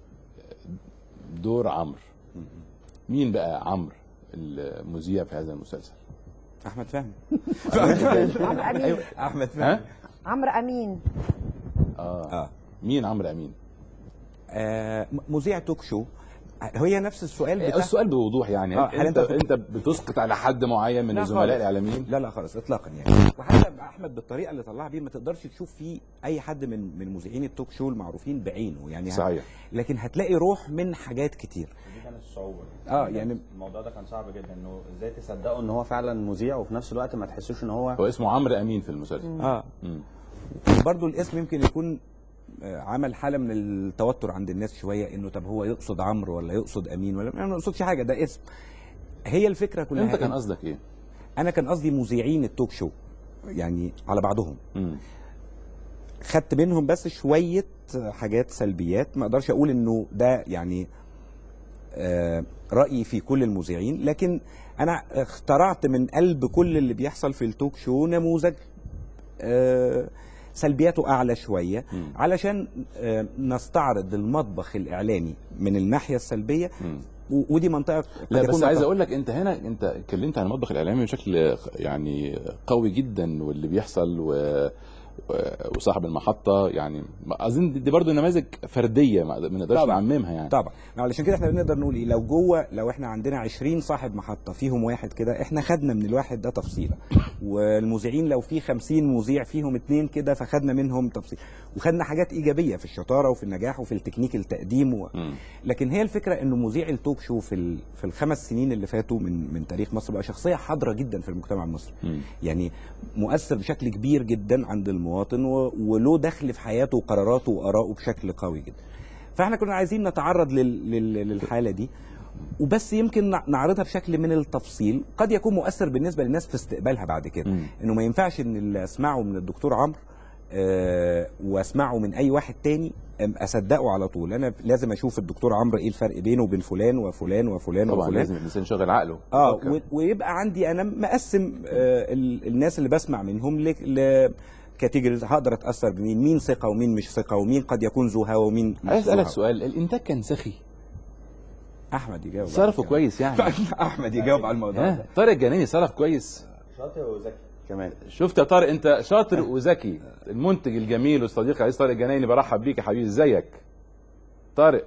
دور عمرو مين بقى عمرو المذيع في هذا المسلسل؟ احمد فهمي عمرو امين احمد فهمي ها؟ عمرو امين اه اه مين عمرو امين؟ آه، م- مذيع توك شو هي نفس السؤال بتاع السؤال بوضوح يعني آه، هل هل انت أنت- انت بتسقط على حد معين من لا الزملاء خالص. الاعلاميين؟ لا لا خالص اطلاقا يعني وحتى احمد بالطريقه اللي طلعها بيه ما تقدرش تشوف فيه اي حد من من مذيعين التوك شو المعروفين بعينه يعني صحيح. لكن هتلاقي روح من حاجات كتير دي كانت الصعوبه اه يعني الموضوع ده كان صعب جدا انه ازاي تصدقوا ان هو فعلا مذيع وفي نفس الوقت ما تحسوش ان هو هو اسمه عمرو امين في المسلسل اه مم. برضو الاسم يمكن يكون آه، عمل حاله من التوتر عند الناس شويه انه طب هو يقصد عمرو ولا يقصد امين ولا انا ما اقصدش حاجه ده اسم هي الفكره كلها انت كان إن- قصدك ايه؟ انا كان قصدي مذيعين التوك شو يعني على بعضهم مم. خدت منهم بس شويه حاجات سلبيات ما اقدرش اقول انه ده يعني آه، رايي في كل المذيعين لكن انا اخترعت من قلب كل اللي بيحصل في التوك شو نموذج آه، سلبياته اعلى شويه مم. علشان آه، نستعرض المطبخ الاعلامي من الناحيه السلبيه مم. و- ودي منطقه قد لا يكون بس عايز منطقة- اقول لك انت هنا انت اتكلمت عن المطبخ الاعلامي بشكل يعني قوي جدا واللي بيحصل و و- وصاحب المحطه يعني اظن دي- دي برضو نماذج فرديه ما ما نقدرش طبعاً. نعممها يعني طبعا علشان كده احنا بنقدر نقول ايه لو جوه لو احنا عندنا 20 صاحب محطه فيهم واحد كده احنا خدنا من الواحد ده تفصيله والمذيعين لو في 50 مذيع فيهم اتنين كده فخدنا منهم تفصيل وخدنا حاجات ايجابيه في الشطاره وفي النجاح وفي التكنيك التقديم و... مم. لكن هي الفكره انه مذيع التوك شو في ال... في الخمس سنين اللي فاتوا من من تاريخ مصر بقى شخصيه حاضره جدا في المجتمع المصري مم. يعني مؤثر بشكل كبير جدا عند المواطن و... وله دخل في حياته وقراراته وارائه بشكل قوي جدا فاحنا كنا عايزين نتعرض لل... لل... للحاله دي وبس يمكن نع- نعرضها بشكل من التفصيل قد يكون مؤثر بالنسبه للناس في استقبالها بعد كده مم. انه ما ينفعش ان اللي اسمعه من الدكتور عمرو آه واسمعه من اي واحد تاني أم اصدقه على طول انا لازم اشوف الدكتور عمرو ايه الفرق بينه وبين فلان وفلان وفلان طبعا وفلان لازم الانسان يشغل عقله اه يفكر. و- ويبقى عندي انا مقسم آه ال- الناس اللي بسمع منهم ل ل- كاتيجوريز هقدر اتاثر بمين مين ثقه ومين مش ثقه ومين قد يكون ذو هوى ومين مش عايز ذو اسالك هوى. سؤال الانتاج كان سخي احمد يجاوب صرفه كويس يعني احمد يجاوب على الموضوع ها ده طارق الجناني صرف كويس شاطر وذكي كمان شفت يا طارق انت شاطر وذكي المنتج الجميل والصديق العزيز طارق الجنايني برحب بيك يا حبيبي ازيك طارق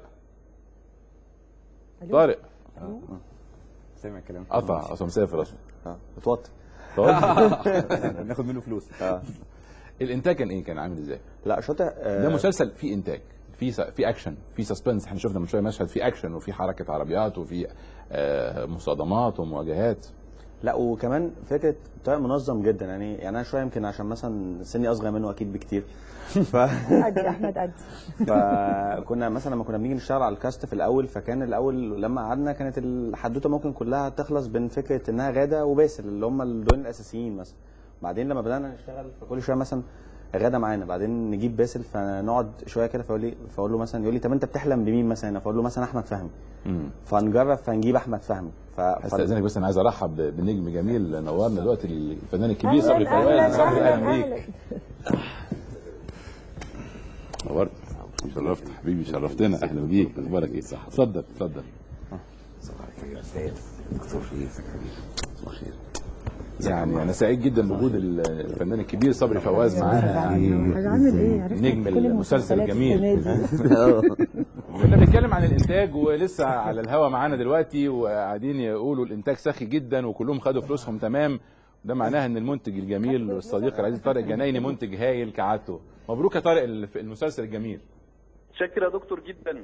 ألو؟ طارق سامع الكلام قطع اصلا مسافر اصلا اه اتوتر طيب. ناخد منه فلوس اه الانتاج كان ايه كان عامل ازاي لا شاطر آه، ده مسلسل فيه انتاج في س- في اكشن في سسبنس احنا شفنا من شويه مشهد فيه اكشن وفي حركه عربيات وفي آه، مصادمات ومواجهات لا وكمان فكره طارق منظم جدا يعني يعني انا شويه يمكن عشان مثلا سني اصغر منه اكيد بكتير ف... ادي احمد ادي فكنا مثلا لما كنا بنيجي نشتغل على الكاست في الاول فكان الاول لما قعدنا كانت الحدوته ممكن كلها تخلص بين فكره انها غاده وباسل اللي هم الدورين الاساسيين مثلا بعدين لما بدانا نشتغل فكل شويه مثلا غاده معانا بعدين نجيب باسل فنقعد شويه كده فيقول لي فاقول له مثلا يقول لي طب انت بتحلم بمين مثلا هنا؟ فاقول له مثلا احمد فهمي امم فنجرب فنجيب احمد فهمي ف... ف... استاذنك بس انا عايز ارحب ب- بنجم جميل نورنا دلوقتي الفنان الكبير أهلاً، صبري فواز أهلاً، صبري أهلاً، اهلا بيك أهلاً. نورت شرفت حبيبي شرفتنا اهلا بيك اخبارك ايه اتفضل اتفضل يعني انا سعيد جدا بوجود الفنان الكبير صبري فواز معانا يعني حاجة عامل ايه عرفت نجم كل المسلسل المسلسلات الجميل. السنة دي. كنا بنتكلم عن الانتاج ولسه على الهوا معانا دلوقتي وقاعدين يقولوا الانتاج سخي جدا وكلهم خدوا فلوسهم تمام ده معناها ان المنتج الجميل والصديق العزيز طارق الجنايني منتج هايل كعادته مبروك يا طارق الف- المسلسل الجميل شكر يا دكتور جدا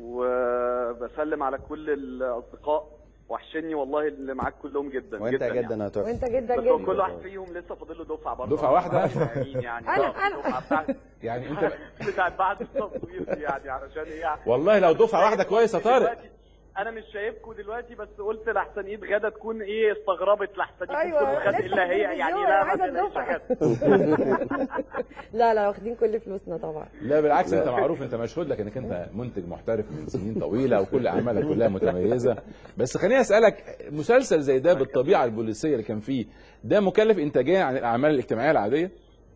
وبسلم على كل الاصدقاء وحشني والله اللي معاك كلهم جدا وانت جدا جدا يا طارق وانت جدا بس هو جدا كل واحد فيهم لسه فاضل له دفعه برضه دفعة واحدة؟ يعني يعني أنا- آه، أنا. الدفعه بتاعت يعني انت بتاعت بعد التصوير دي يعني علشان ايه والله لو دفعه واحده كويس يا طارق دلوقتي انا مش شايفكم دلوقتي بس قلت لحسن ايد غدا تكون ايه استغربت لحسن ايد أيوة، كله خد لسه الا هي في يعني التلفزيون، لا عايزة ما تقلقش الدفعة. غدا لا لا واخدين كل فلوسنا طبعا لا بالعكس انت معروف انت مشهود لك انك انت منتج محترف من سنين طويله وكل اعمالك كلها متميزه بس خليني اسالك مسلسل زي ده بالطبيعه البوليسيه اللي كان فيه ده مكلف انتاجيا عن الاعمال الاجتماعيه العاديه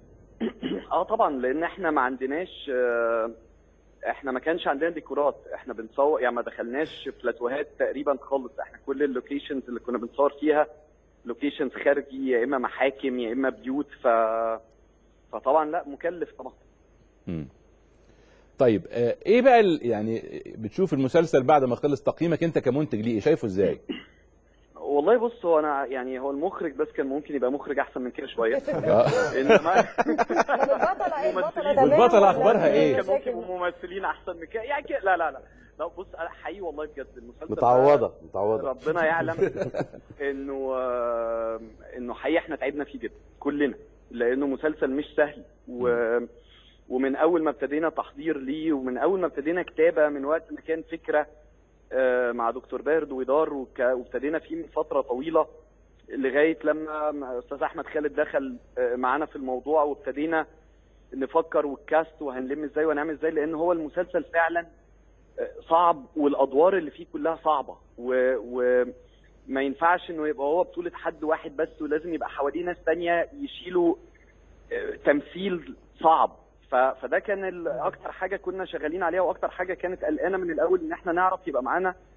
اه طبعا لان احنا ما عندناش آه، احنا ما كانش عندنا ديكورات احنا بنصور يعني ما دخلناش بلاتوهات تقريبا خالص احنا كل اللوكيشنز اللي كنا بنصور فيها لوكيشنز خارجي يا اما محاكم يا اما بيوت ف فطبعا لا مكلف طبعا مم. طيب آه، ايه بقى ال- يعني بتشوف المسلسل بعد ما خلص تقييمك انت كمنتج ليه شايفه ازاي والله بص هو انا يعني هو المخرج بس كان ممكن يبقى مخرج احسن من كده شويه آه. انما البطلة ايه البطلة ممثلين. تمام والبطلة ولا أخبارها في إيه؟ كان ممكن مشاكل؟ يبقوا ممثلين احسن من كده يعني كده لا لا لا لا بص انا حقيقي والله بجد المسلسل ده متعوضه متعوضه ربنا يعلم انه آه، انه حقيقي احنا تعبنا فيه جدا كلنا لانه مسلسل مش سهل و ومن اول ما ابتدينا تحضير ليه ومن اول ما ابتدينا كتابه من وقت ما كان فكره آه، مع دكتور باهر دويدار وك- وابتدينا فيه من فتره طويله لغايه لما استاذ احمد خالد دخل آه، معانا في الموضوع وابتدينا نفكر والكاست وهنلم ازاي وهنعمل ازاي لان هو المسلسل فعلا صعب والادوار اللي فيه كلها صعبه و... وما ينفعش انه يبقى هو بطوله حد واحد بس ولازم يبقى حواليه ناس تانية يشيلوا آه، تمثيل صعب ف... فده كان ال... اكتر حاجه كنا شغالين عليها واكتر حاجه كانت قلقانه من الاول ان احنا نعرف يبقى معانا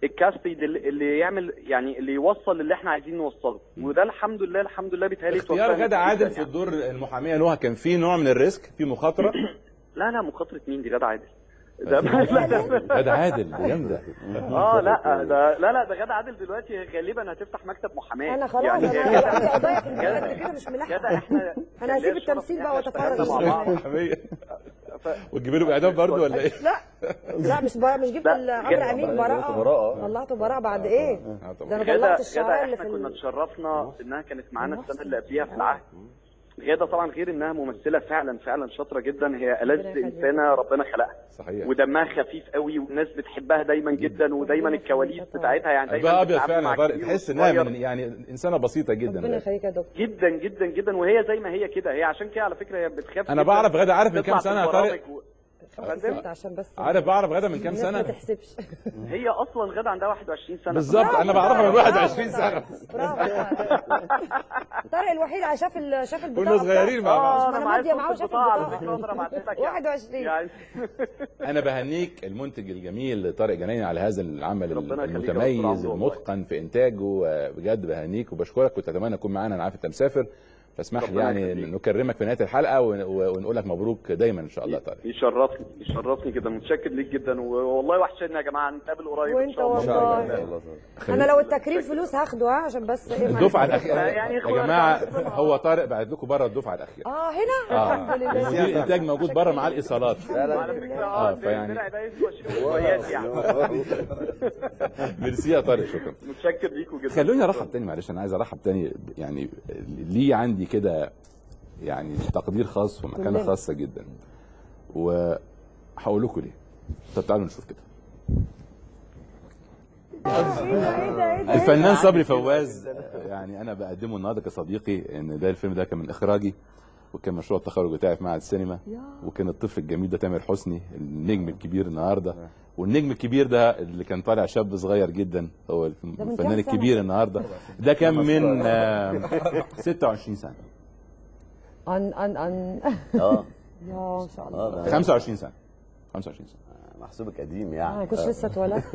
الكاست اللي اللي يعمل يعني اللي يوصل اللي احنا عايزين نوصله وده الحمد لله الحمد لله بيتهيألي اختيار توفقنا غادة فيه عادل جداً في يعني. الدور المحاميه نهى كان في نوع من الريسك في مخاطره لا لا مخاطره مين دي غادة عادل ده لا لا غادة عادل جامده اه لا ده لا لا ده غادة عادل دلوقتي غالبا هتفتح مكتب محاماه انا خلاص يعني انا هي- عندي قضايا في البلد غادة- كده مش غادة ملاحقه احنا انا هسيب ليا الشرف التمثيل إن بقى إحنا واتفرج اشتغلنا مع بعض محاميه ف- وتجيب له اعدام برضه ولا ايه؟ لا لا مش بقى مش جبت لا، عمرو غادة- امين براءة. براءه طلعته براءه بعد ايه آه طبعاً. ده انا غادة طلعت الشعراء غادة اللي احنا في كنا ال- اتشرفنا انها كانت معانا نفس السنه اللي قبليها في العهد غادة طبعا غير انها ممثله فعلا فعلا شاطره جدا هي ألذ يخليك. انسانه ربنا خلقها صحيح ودمها خفيف قوي والناس بتحبها دايما جدا ودايما ربنا الكواليس يخليك. بتاعتها يعني دايما قلبها ابيض بتتعامل فعلا مع يا طارق كبير تحس انها وصغير. من يعني انسانه بسيطه جدا ربنا يخليك يا دكتور جدا جدا جدا وهي زي ما هي كده هي عشان كده على فكره هي بتخاف انا جداً بعرف غادة عارف من تطلع كام في سنه يا طارق البرامج و- فندم؟ انت عشان بس عارف بعرف غادة من كام الناس ما سنه تحسبش هي اصلا غدا عندها 21 سنه بالظبط انا بعرفها من 21 سنه برافو طارق الوحيد اللي شاف ال- شاف البطاقه كنا صغيرين مع بعض اه ما انا أنا معايا ماضية صورة معاه وشاف البطاقة على البطاقة. فكره اقدر ابعتها لك 21 يعني انا بهنيك المنتج الجميل طارق جنايني على هذا العمل ربنا يخليك يا دكتور المتميز عبد الله. المتقن في انتاجه آه، بجد بهنيك وبشكرك كنت اتمنى تكون معانا انا عارف انت مسافر فاسمح لي ربنا يعني يخليك. نكرمك في نهايه الحلقه ون- ونقول لك مبروك دايما ان شاء الله يا طارق يشرفني يشرفني جدا متشكر ليك جدا والله وحشني يا جماعه نتقابل قريب ان وانت شاء الله والله انا لو التكريم فلوس هاخده ها عشان بس ايه ما- الدفعه الاخيره لا، يعني يا خلاص. جماعه هو طارق بعت لكم بره الدفعه الاخيره اه هنا اه الحمد لله مدير الانتاج موجود بره مع الايصالات على فكره آه، اه فيعني- الدرع ده اسمه شويات يعني ميرسي يا طارق شكرا متشكر ليكوا جدا خلوني ارحب تاني معلش انا عايز ارحب تاني يعني ليه عندي كده يعني تقدير خاص ومكانه كلنا. خاصه جدا وهقول لكم ليه طب تعالوا نشوف كده ايه ده ايه ده ايه ده الفنان صبري فواز يعني انا بقدمه النهارده كصديقي ان ده الفيلم ده كان من اخراجي وكان مشروع التخرج بتاعي في معهد السينما وكان الطفل الجميل ده تامر حسني النجم الكبير النهارده والنجم الكبير ده اللي كان طالع شاب صغير جدا هو من الفنان كام سنة؟ الكبير النهارده ده كان من آه، 26 سنه ان ان ان اه يا ما شاء الله اه ده 25 سنه 25 سنه محسوبك قديم انا يعني ما كنتش لسه اتولدت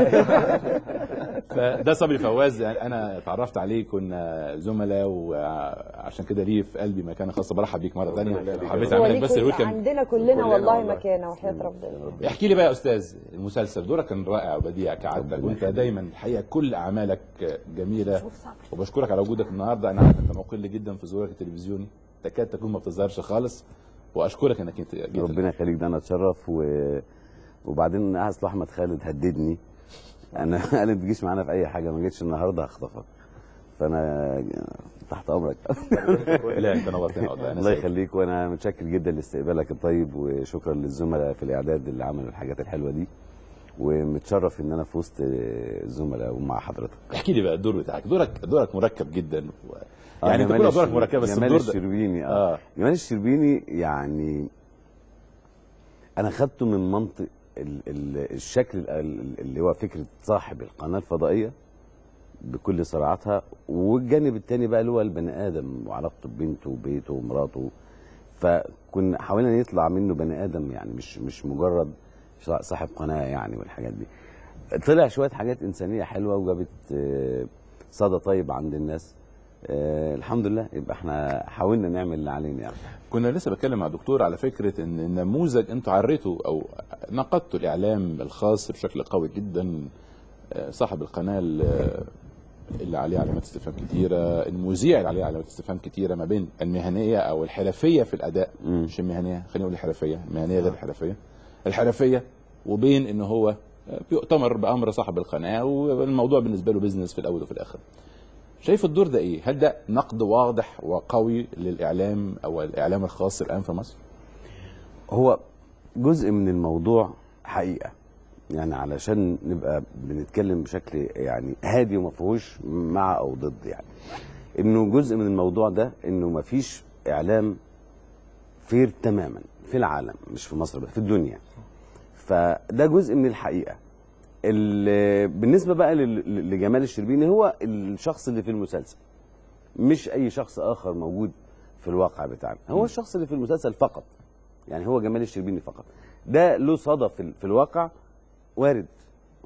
فده صبري فواز يعني انا اتعرفت عليه كنا زملاء وعشان كده ليه في قلبي مكانه خاصه برحب بيك مره ثانيه حبيت هو اعمل لك ليه بس كل- الويلكم عندنا كلنا كلنا والله والله. مكانه وحياه ربنا احكي لي بقى يا استاذ المسلسل دورك كان رائع وبديع كعادتك وانت دايما الحقيقه كل اعمالك جميله وبشكرك على وجودك النهارده انا عارف انت مقل جدا في ظهورك التلفزيوني تكاد تكون ما بتظهرش خالص واشكرك انك انت جيت ربنا يخليك ده انا اتشرف و... وبعدين اصل احمد خالد هددني انا قال ما تجيش معانا في اي حاجه ما جيتش النهارده هخطفك فانا تحت امرك لا انت نورتنا والله انا الله سعيد. يخليك وانا متشكر جدا لاستقبالك الطيب وشكرا للزملاء في الاعداد اللي عملوا الحاجات الحلوه دي ومتشرف ان انا في وسط الزملاء ومع حضرتك احكي لي بقى الدور بتاعك دورك دورك مركب جدا و... آه، يعني انت جمال كل ادوارك الشربيني- مركبه بس جمال الدور ده الشربيني اه, اه جمال الشربيني يعني انا خدته من منطق ال ال الشكل ال- ال- اللي هو فكره صاحب القناه الفضائيه بكل صراعاتها والجانب الثاني بقى اللي هو البني ادم وعلاقته ببنته وبيته ومراته فكنا حاولنا يطلع منه بني ادم يعني مش مش مجرد شا- صاحب قناه يعني والحاجات دي طلع شويه حاجات انسانيه حلوه وجابت آه، صدى طيب عند الناس آه الحمد لله يبقى احنا حاولنا نعمل اللي علينا يعني كنا لسه بتكلم مع دكتور على فكره ان النموذج انتوا عريتوا او نقدتوا الاعلام الخاص بشكل قوي جدا آه، صاحب القناه ال- اللي عليه علامات استفهام كتيره المذيع اللي عليه علامات استفهام كتيره ما بين المهنيه او الحرفيه في الاداء مم. مش المهنيه خلينا نقول الحرفيه المهنيه غير الحرفيه الحرفيه وبين ان هو آه، بيؤتمر بامر صاحب القناه والموضوع بالنسبه له بيزنس في الاول وفي الاخر شايف الدور ده ايه؟ هل ده نقد واضح وقوي للاعلام او الاعلام الخاص الان في مصر؟ هو جزء من الموضوع حقيقه يعني علشان نبقى بنتكلم بشكل يعني هادي وما فيهوش مع او ضد يعني انه جزء من الموضوع ده انه ما فيش اعلام فير تماما في العالم مش في مصر بس في الدنيا فده جزء من الحقيقه ال- بالنسبه بقى لل- لجمال الشربيني هو الشخص اللي في المسلسل مش اي شخص اخر موجود في الواقع بتاعنا هو الشخص اللي في المسلسل فقط يعني هو جمال الشربيني فقط ده له صدى في, ال- في الواقع وارد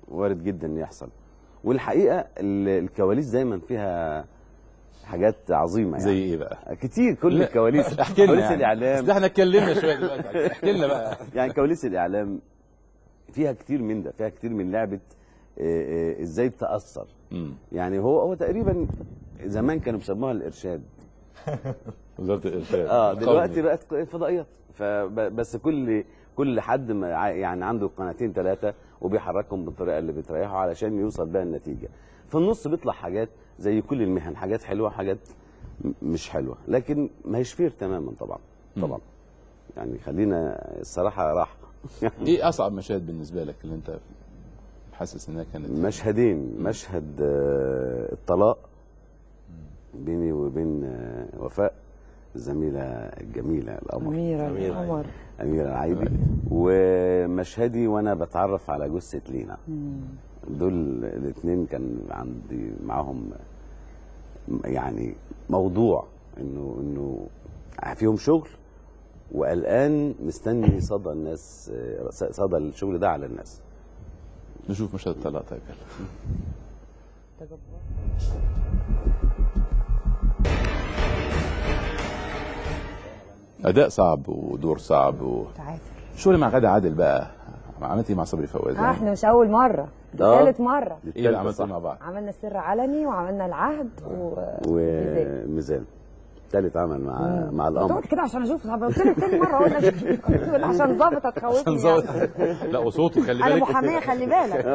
وارد جدا إن يحصل والحقيقه ال- الكواليس دايما فيها حاجات عظيمه يعني زي ايه بقى؟ كتير كل لا، الكواليس احكي لنا كواليس يعني. الاعلام بس احنا اتكلمنا شويه دلوقتي احكي لنا بقى يعني كواليس الاعلام فيها كتير من ده فيها كتير من لعبه آه، آه، ازاي تاثر مم. يعني هو هو تقريبا زمان كانوا بيسموها الارشاد وزاره الارشاد اه دلوقتي قومي. بقت فضائيات فبس كل كل حد ما ع- يعني عنده قناتين ثلاثه وبيحركهم بالطريقه اللي بتريحه علشان يوصل بيها النتيجه في النص بيطلع حاجات زي كل المهن حاجات حلوه حاجات م- مش حلوه لكن ما هيش فير تماما طبعا طبعا يعني خلينا الصراحه راح ايه اصعب مشاهد بالنسبه لك اللي انت حاسس انها كانت مشهدين مشهد آه، الطلاق بيني وبين آه، وفاء الزميله الجميله القمر أميرة القمر أميرة العايدي ومشهدي وأنا بتعرف على جثة لينا دول الاثنين كان عندي معاهم يعني موضوع انه انه فيهم شغل وقلقان مستني صدى الناس صدى الشغل ده على الناس نشوف مشهد الطلاق طيب يلا اداء صعب ودور صعب و... تعافر شغل مع غادة عادل بقى عملت ايه مع صبري فواز آه احنا مش اول مره دي آه. ثالث مره ايه اللي عملتوا مع بعض عملنا السر علني وعملنا العهد و وميزان ثالث عمل مع مع قلت القمر كده عشان اشوف طب قلت لك تاني مره اقول لك تقول عشان ظابط هتخوفني يعني. لا وصوته خلي انا بالك محاميه خلي بالك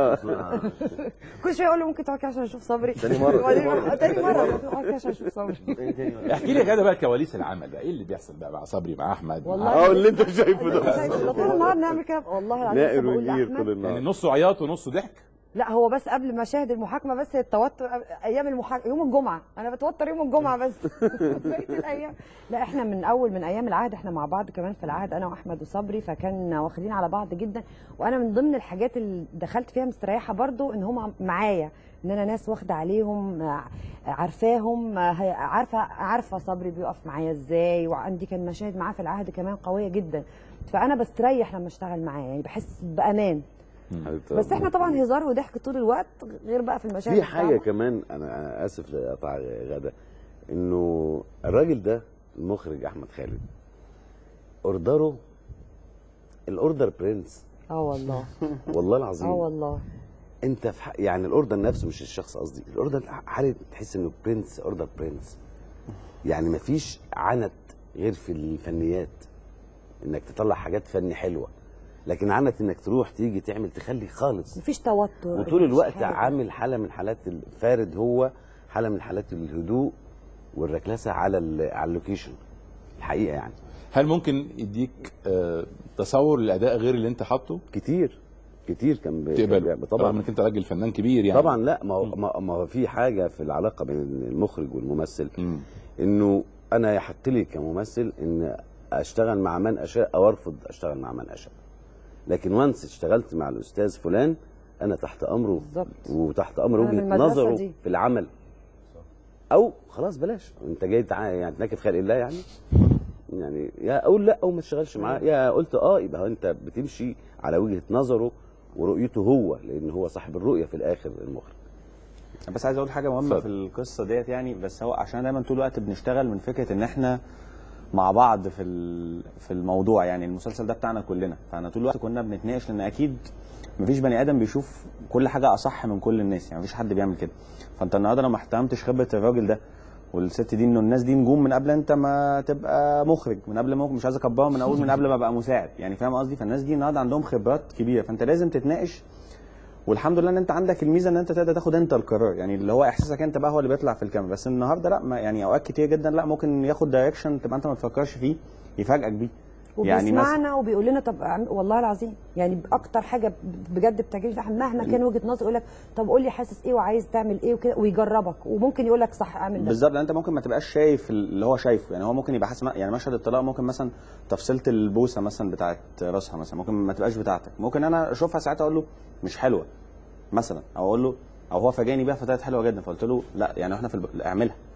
كل شويه اقول له ممكن تقعد كده عشان اشوف صبري تاني مره تاني مره ممكن تقعد كده عشان اشوف صبري احكي لي يا غاده بقى كواليس العمل بقى ايه اللي بيحصل بقى مع صبري مع احمد مع- والله اه اللي انت شايفه ده شايف طول النهار نعمل كده والله العظيم نائر لسه بقول ونجير لأحمد طول يعني النهار نصه عياط ونصه ضحك لا هو بس قبل مشاهد المحاكمه بس التوتر ايام المحاكمه يوم الجمعه انا بتوتر يوم الجمعه بس بقيه الايام لا احنا من اول من ايام العهد احنا مع بعض كمان في العهد انا واحمد وصبري فكان واخدين على بعض جدا وانا من ضمن الحاجات اللي دخلت فيها مستريحه برضو ان هم معايا ان انا ناس واخده عليهم آه، عارفاهم آه، هي- عارفه عارفه صبري بيقف معايا ازاي وعندي كان مشاهد معاه في العهد كمان قويه جدا فانا بستريح لما اشتغل معاه يعني بحس بامان حبيبتي بس ربنا احنا طبعا هزار وضحك طول الوقت غير بقى في المشاهد في حاجه الصعبة. كمان انا أنا اسف لقطع غدا انه الراجل ده المخرج احمد خالد اوردره الاوردر برنس اه والله والله العظيم اه والله انت في حق يعني الاوردر نفسه مش الشخص قصدي الاوردر حاله تحس انه برنس اوردر برنس يعني مفيش عنت غير في الفنيات انك تطلع حاجات فني حلوه لكن عنت انك تروح تيجي تعمل تخلي خالص مفيش توتر وطول مفيش الوقت حاجة. عامل حاله من حالات الفارد هو حاله من حالات الهدوء والركلسه على ال- على اللوكيشن الحقيقه يعني هل ممكن يديك آه، تصور للاداء غير اللي انت حاطه كتير كتير كان بي- تقبله طبعا طبعا انك انت راجل فنان كبير يعني طبعا لا ما هو ما ما هو في حاجه في العلاقه بين المخرج والممثل مم. انه انا يحق لي كممثل ان اشتغل مع من اشاء او ارفض اشتغل مع من اشاء لكن وانس اشتغلت مع الاستاذ فلان انا تحت امره بالظبط. وتحت امر أنا من وجهه المدرسة نظره دي. في العمل او خلاص بلاش انت جاي تع... يعني تناكب خلق الله يعني يعني يا اقول لا او ما تشتغلش معاه يا قلت اه يبقى انت بتمشي على وجهه نظره ورؤيته هو لان هو صاحب الرؤيه في الاخر المخرج بس عايز اقول حاجه مهمه اتفضل. في القصه ديت يعني بس هو عشان دايما طول الوقت بنشتغل من فكره ان احنا مع بعض في ال- في الموضوع يعني المسلسل ده بتاعنا كلنا فانا طول الوقت كنا بنتناقش لان اكيد مفيش بني ادم بيشوف كل حاجه اصح من كل الناس يعني مفيش حد بيعمل كده فانت النهارده لو ما احترمتش خبره الراجل ده والست دي انه الناس دي نجوم من قبل انت ما تبقى مخرج من قبل ما مش عايز اكبرها من اول من قبل ما ابقى مساعد يعني فاهم قصدي فالناس دي النهارده عندهم خبرات كبيره فانت لازم تتناقش والحمد لله ان انت عندك الميزه ان انت تقدر تاخد انت القرار يعني اللي هو احساسك انت بقى هو اللي بيطلع في الكاميرا بس النهارده لا ما يعني اوقات كتير جدا لا ممكن ياخد دايركشن تبقى انت ما تفكرش فيه يفاجئك بيه يعني مثلا وبيسمعنا وبيقول لنا طب أعم- والله العظيم يعني اكتر حاجه بجد بتعجبني في أحمد مهما كان وجهه نظر يقول لك طب قول لي حاسس ايه وعايز تعمل ايه وكده ويجربك وممكن يقول لك صح اعمل ده بالظبط لان انت ممكن ما تبقاش شايف اللي هو شايفه يعني هو ممكن يبقى حاسس يعني مشهد الطلاق ممكن مثلا تفصيله البوسه مثلا بتاعت راسها مثلا ممكن ما تبقاش بتاعتك ممكن انا اشوفها ساعتها اقول له مش حلوه مثلا او اقول له او هو فاجئني بيها فطلعت حلوه جدا فقلت له لا يعني احنا في الب... لا، اعملها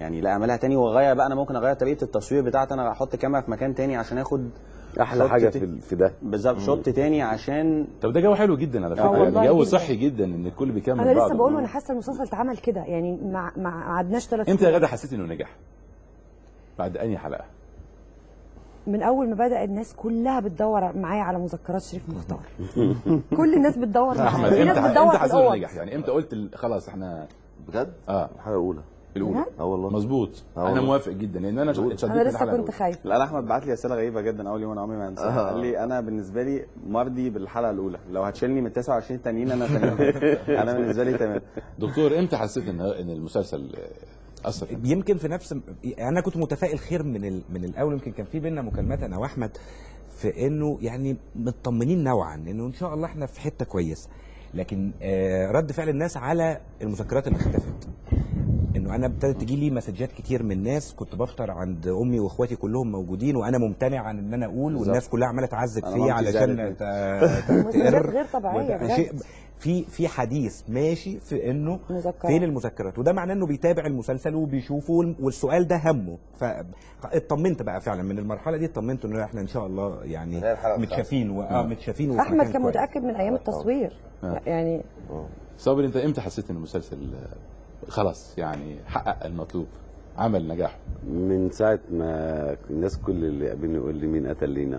يعني لا اعملها تاني واغير بقى انا ممكن اغير طريقه التصوير بتاعتي انا احط كاميرا في مكان تاني عشان اخد احلى شوت حاجه تا- في ال- في ده بالظبط شوت تاني عشان طب ده جو حلو جدا على آه فكره يعني والله جو جداً. صحي جدا ان الكل بيكمل انا لسه بعضه. بقول وانا حاسه المسلسل اتعمل كده يعني ما ما قعدناش ثلاث امتى يا غدا حسيت انه نجح؟ بعد انهي حلقه؟ من اول ما بدا الناس كلها بتدور معايا على مذكرات شريف مختار كل الناس بتدور معايا احمد في ناس امتى بتدور امتى في حسيت انه الاوض نجح؟ يعني امتى قلت ال- خلاص احنا بجد اه الحلقه الاولى الاولى بجد؟ اه والله مظبوط آه انا والله. موافق جدا لان انا اتشددت انا لسه الحلقة كنت الأولى. خايفه لا انا احمد بعت لي رساله غريبه جدا اول يوم انا عمري ما انساها آه. قال لي انا بالنسبه لي مرضي بالحلقه الاولى لو هتشيلني من 29 التانيين انا تمام انا بالنسبه لي تمام دكتور امتى حسيت ان ان المسلسل آه، اثر فيك؟ يمكن في نفس انا كنت متفائل خير من ال... من الاول يمكن كان في بينا مكالمات انا واحمد في انه يعني مطمنين نوعا انه ان شاء الله احنا في حته كويسه لكن آه رد فعل الناس على المذكرات اللي اختفت انه انا ابتدت تجي لي مسجات كتير من ناس كنت بفطر عند امي واخواتي كلهم موجودين وانا ممتنع عن ان انا اقول بالظبط. والناس كلها عماله تعذب أنا فيا مامتي علشان زعلت ت- ت- مسجات تقر غير طبيعيه وده شيء بجد في في حديث ماشي في انه مذكرات. فين المذكرات وده معناه انه بيتابع المسلسل وبيشوفه وال- والسؤال ده همه فاطمنت بقى فعلا من المرحله دي اطمنت انه احنا ان شاء الله يعني هي الحلقة متشافين و... اه متشافين وفي احمد مكان كان كويس. متاكد من ايام التصوير آه. يعني صابر انت امتى حسيت ان المسلسل آه، خلاص يعني حقق المطلوب عمل نجاح من ساعه ما الناس كل اللي قابلني يقول لي مين قتل لينا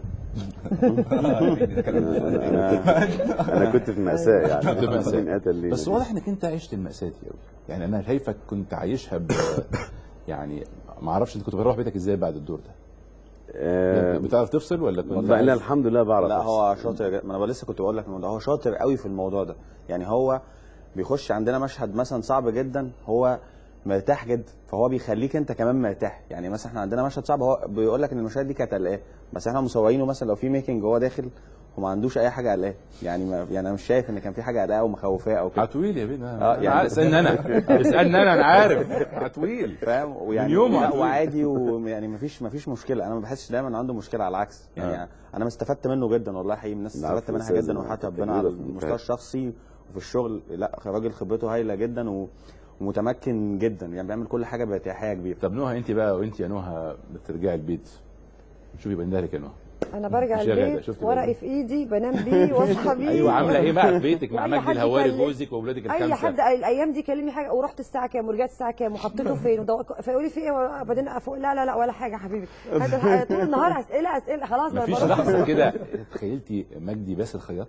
انا انا, أنا كنت في مأساة يعني كنت في مأساة. مين قتل لينا بس واضح انك انت عشت المأساة دي قوي يعني انا شايفك كنت عايشها ب يعني ما اعرفش انت كنت بتروح بيتك ازاي بعد الدور ده آه بتعرف تفصل ولا كنت والله انا الحمد لله بعرف لا أفصل. هو شاطر ما انا لسه كنت بقول لك الموضوع هو شاطر قوي في الموضوع ده يعني هو بيخش عندنا مشهد مثلا صعب جدا هو مرتاح جدا فهو بيخليك انت كمان مرتاح يعني مثلا احنا عندنا مشهد صعب هو بيقول لك ان المشاهد دي كانت قلقاه بس احنا مصورينه مثلا لو في ميكنج هو داخل وما عندوش اي حاجه قلقاه يعني ما يعني انا مش شايف ان كان في حاجه قلقاه ومخوفاه او كده عتويل يا بيه آه، اه يعني- يعني اسالني انا اسالني انا انا عارف عتويل فاهم ويعني من يومه لا، عتويل. وعادي ويعني مفيش مفيش مشكله انا ما بحسش دايما عنده مشكله على العكس يعني آه. انا استفدت منه جدا والله حقيقي من الناس العفو استفدت منها أستاذ، جدا وحياة ربنا على المستوى الشخصي وفي الشغل لا راجل خبرته هايله جدا و... ومتمكن جدا يعني بيعمل كل حاجه بارتياحيه كبيره طب نهى انت بقى وانت يا نهى بترجعي البيت شوفي بندهلك يا نهى انا برجع مش يا غادة، البيت شفتي ورقي بقى؟ في ايدي بنام بيه واصحى بيه ايوه عامله ايه بقى في بيتك مع وأي مجدي حد الهواري يكلم- جوزك واولادك اي الخمسه حد الايام دي كلمني حاجه ورحت الساعه كام ورجعت الساعه كام وحطيته فين ودو... فيقول لي في ايه بعدين افوق لا لا لا ولا حاجه يا حبيبي هات الح- طول النهار اسئله اسئله خلاص مفيش بروح. لحظه كده تخيلتي مجدي باسل خياط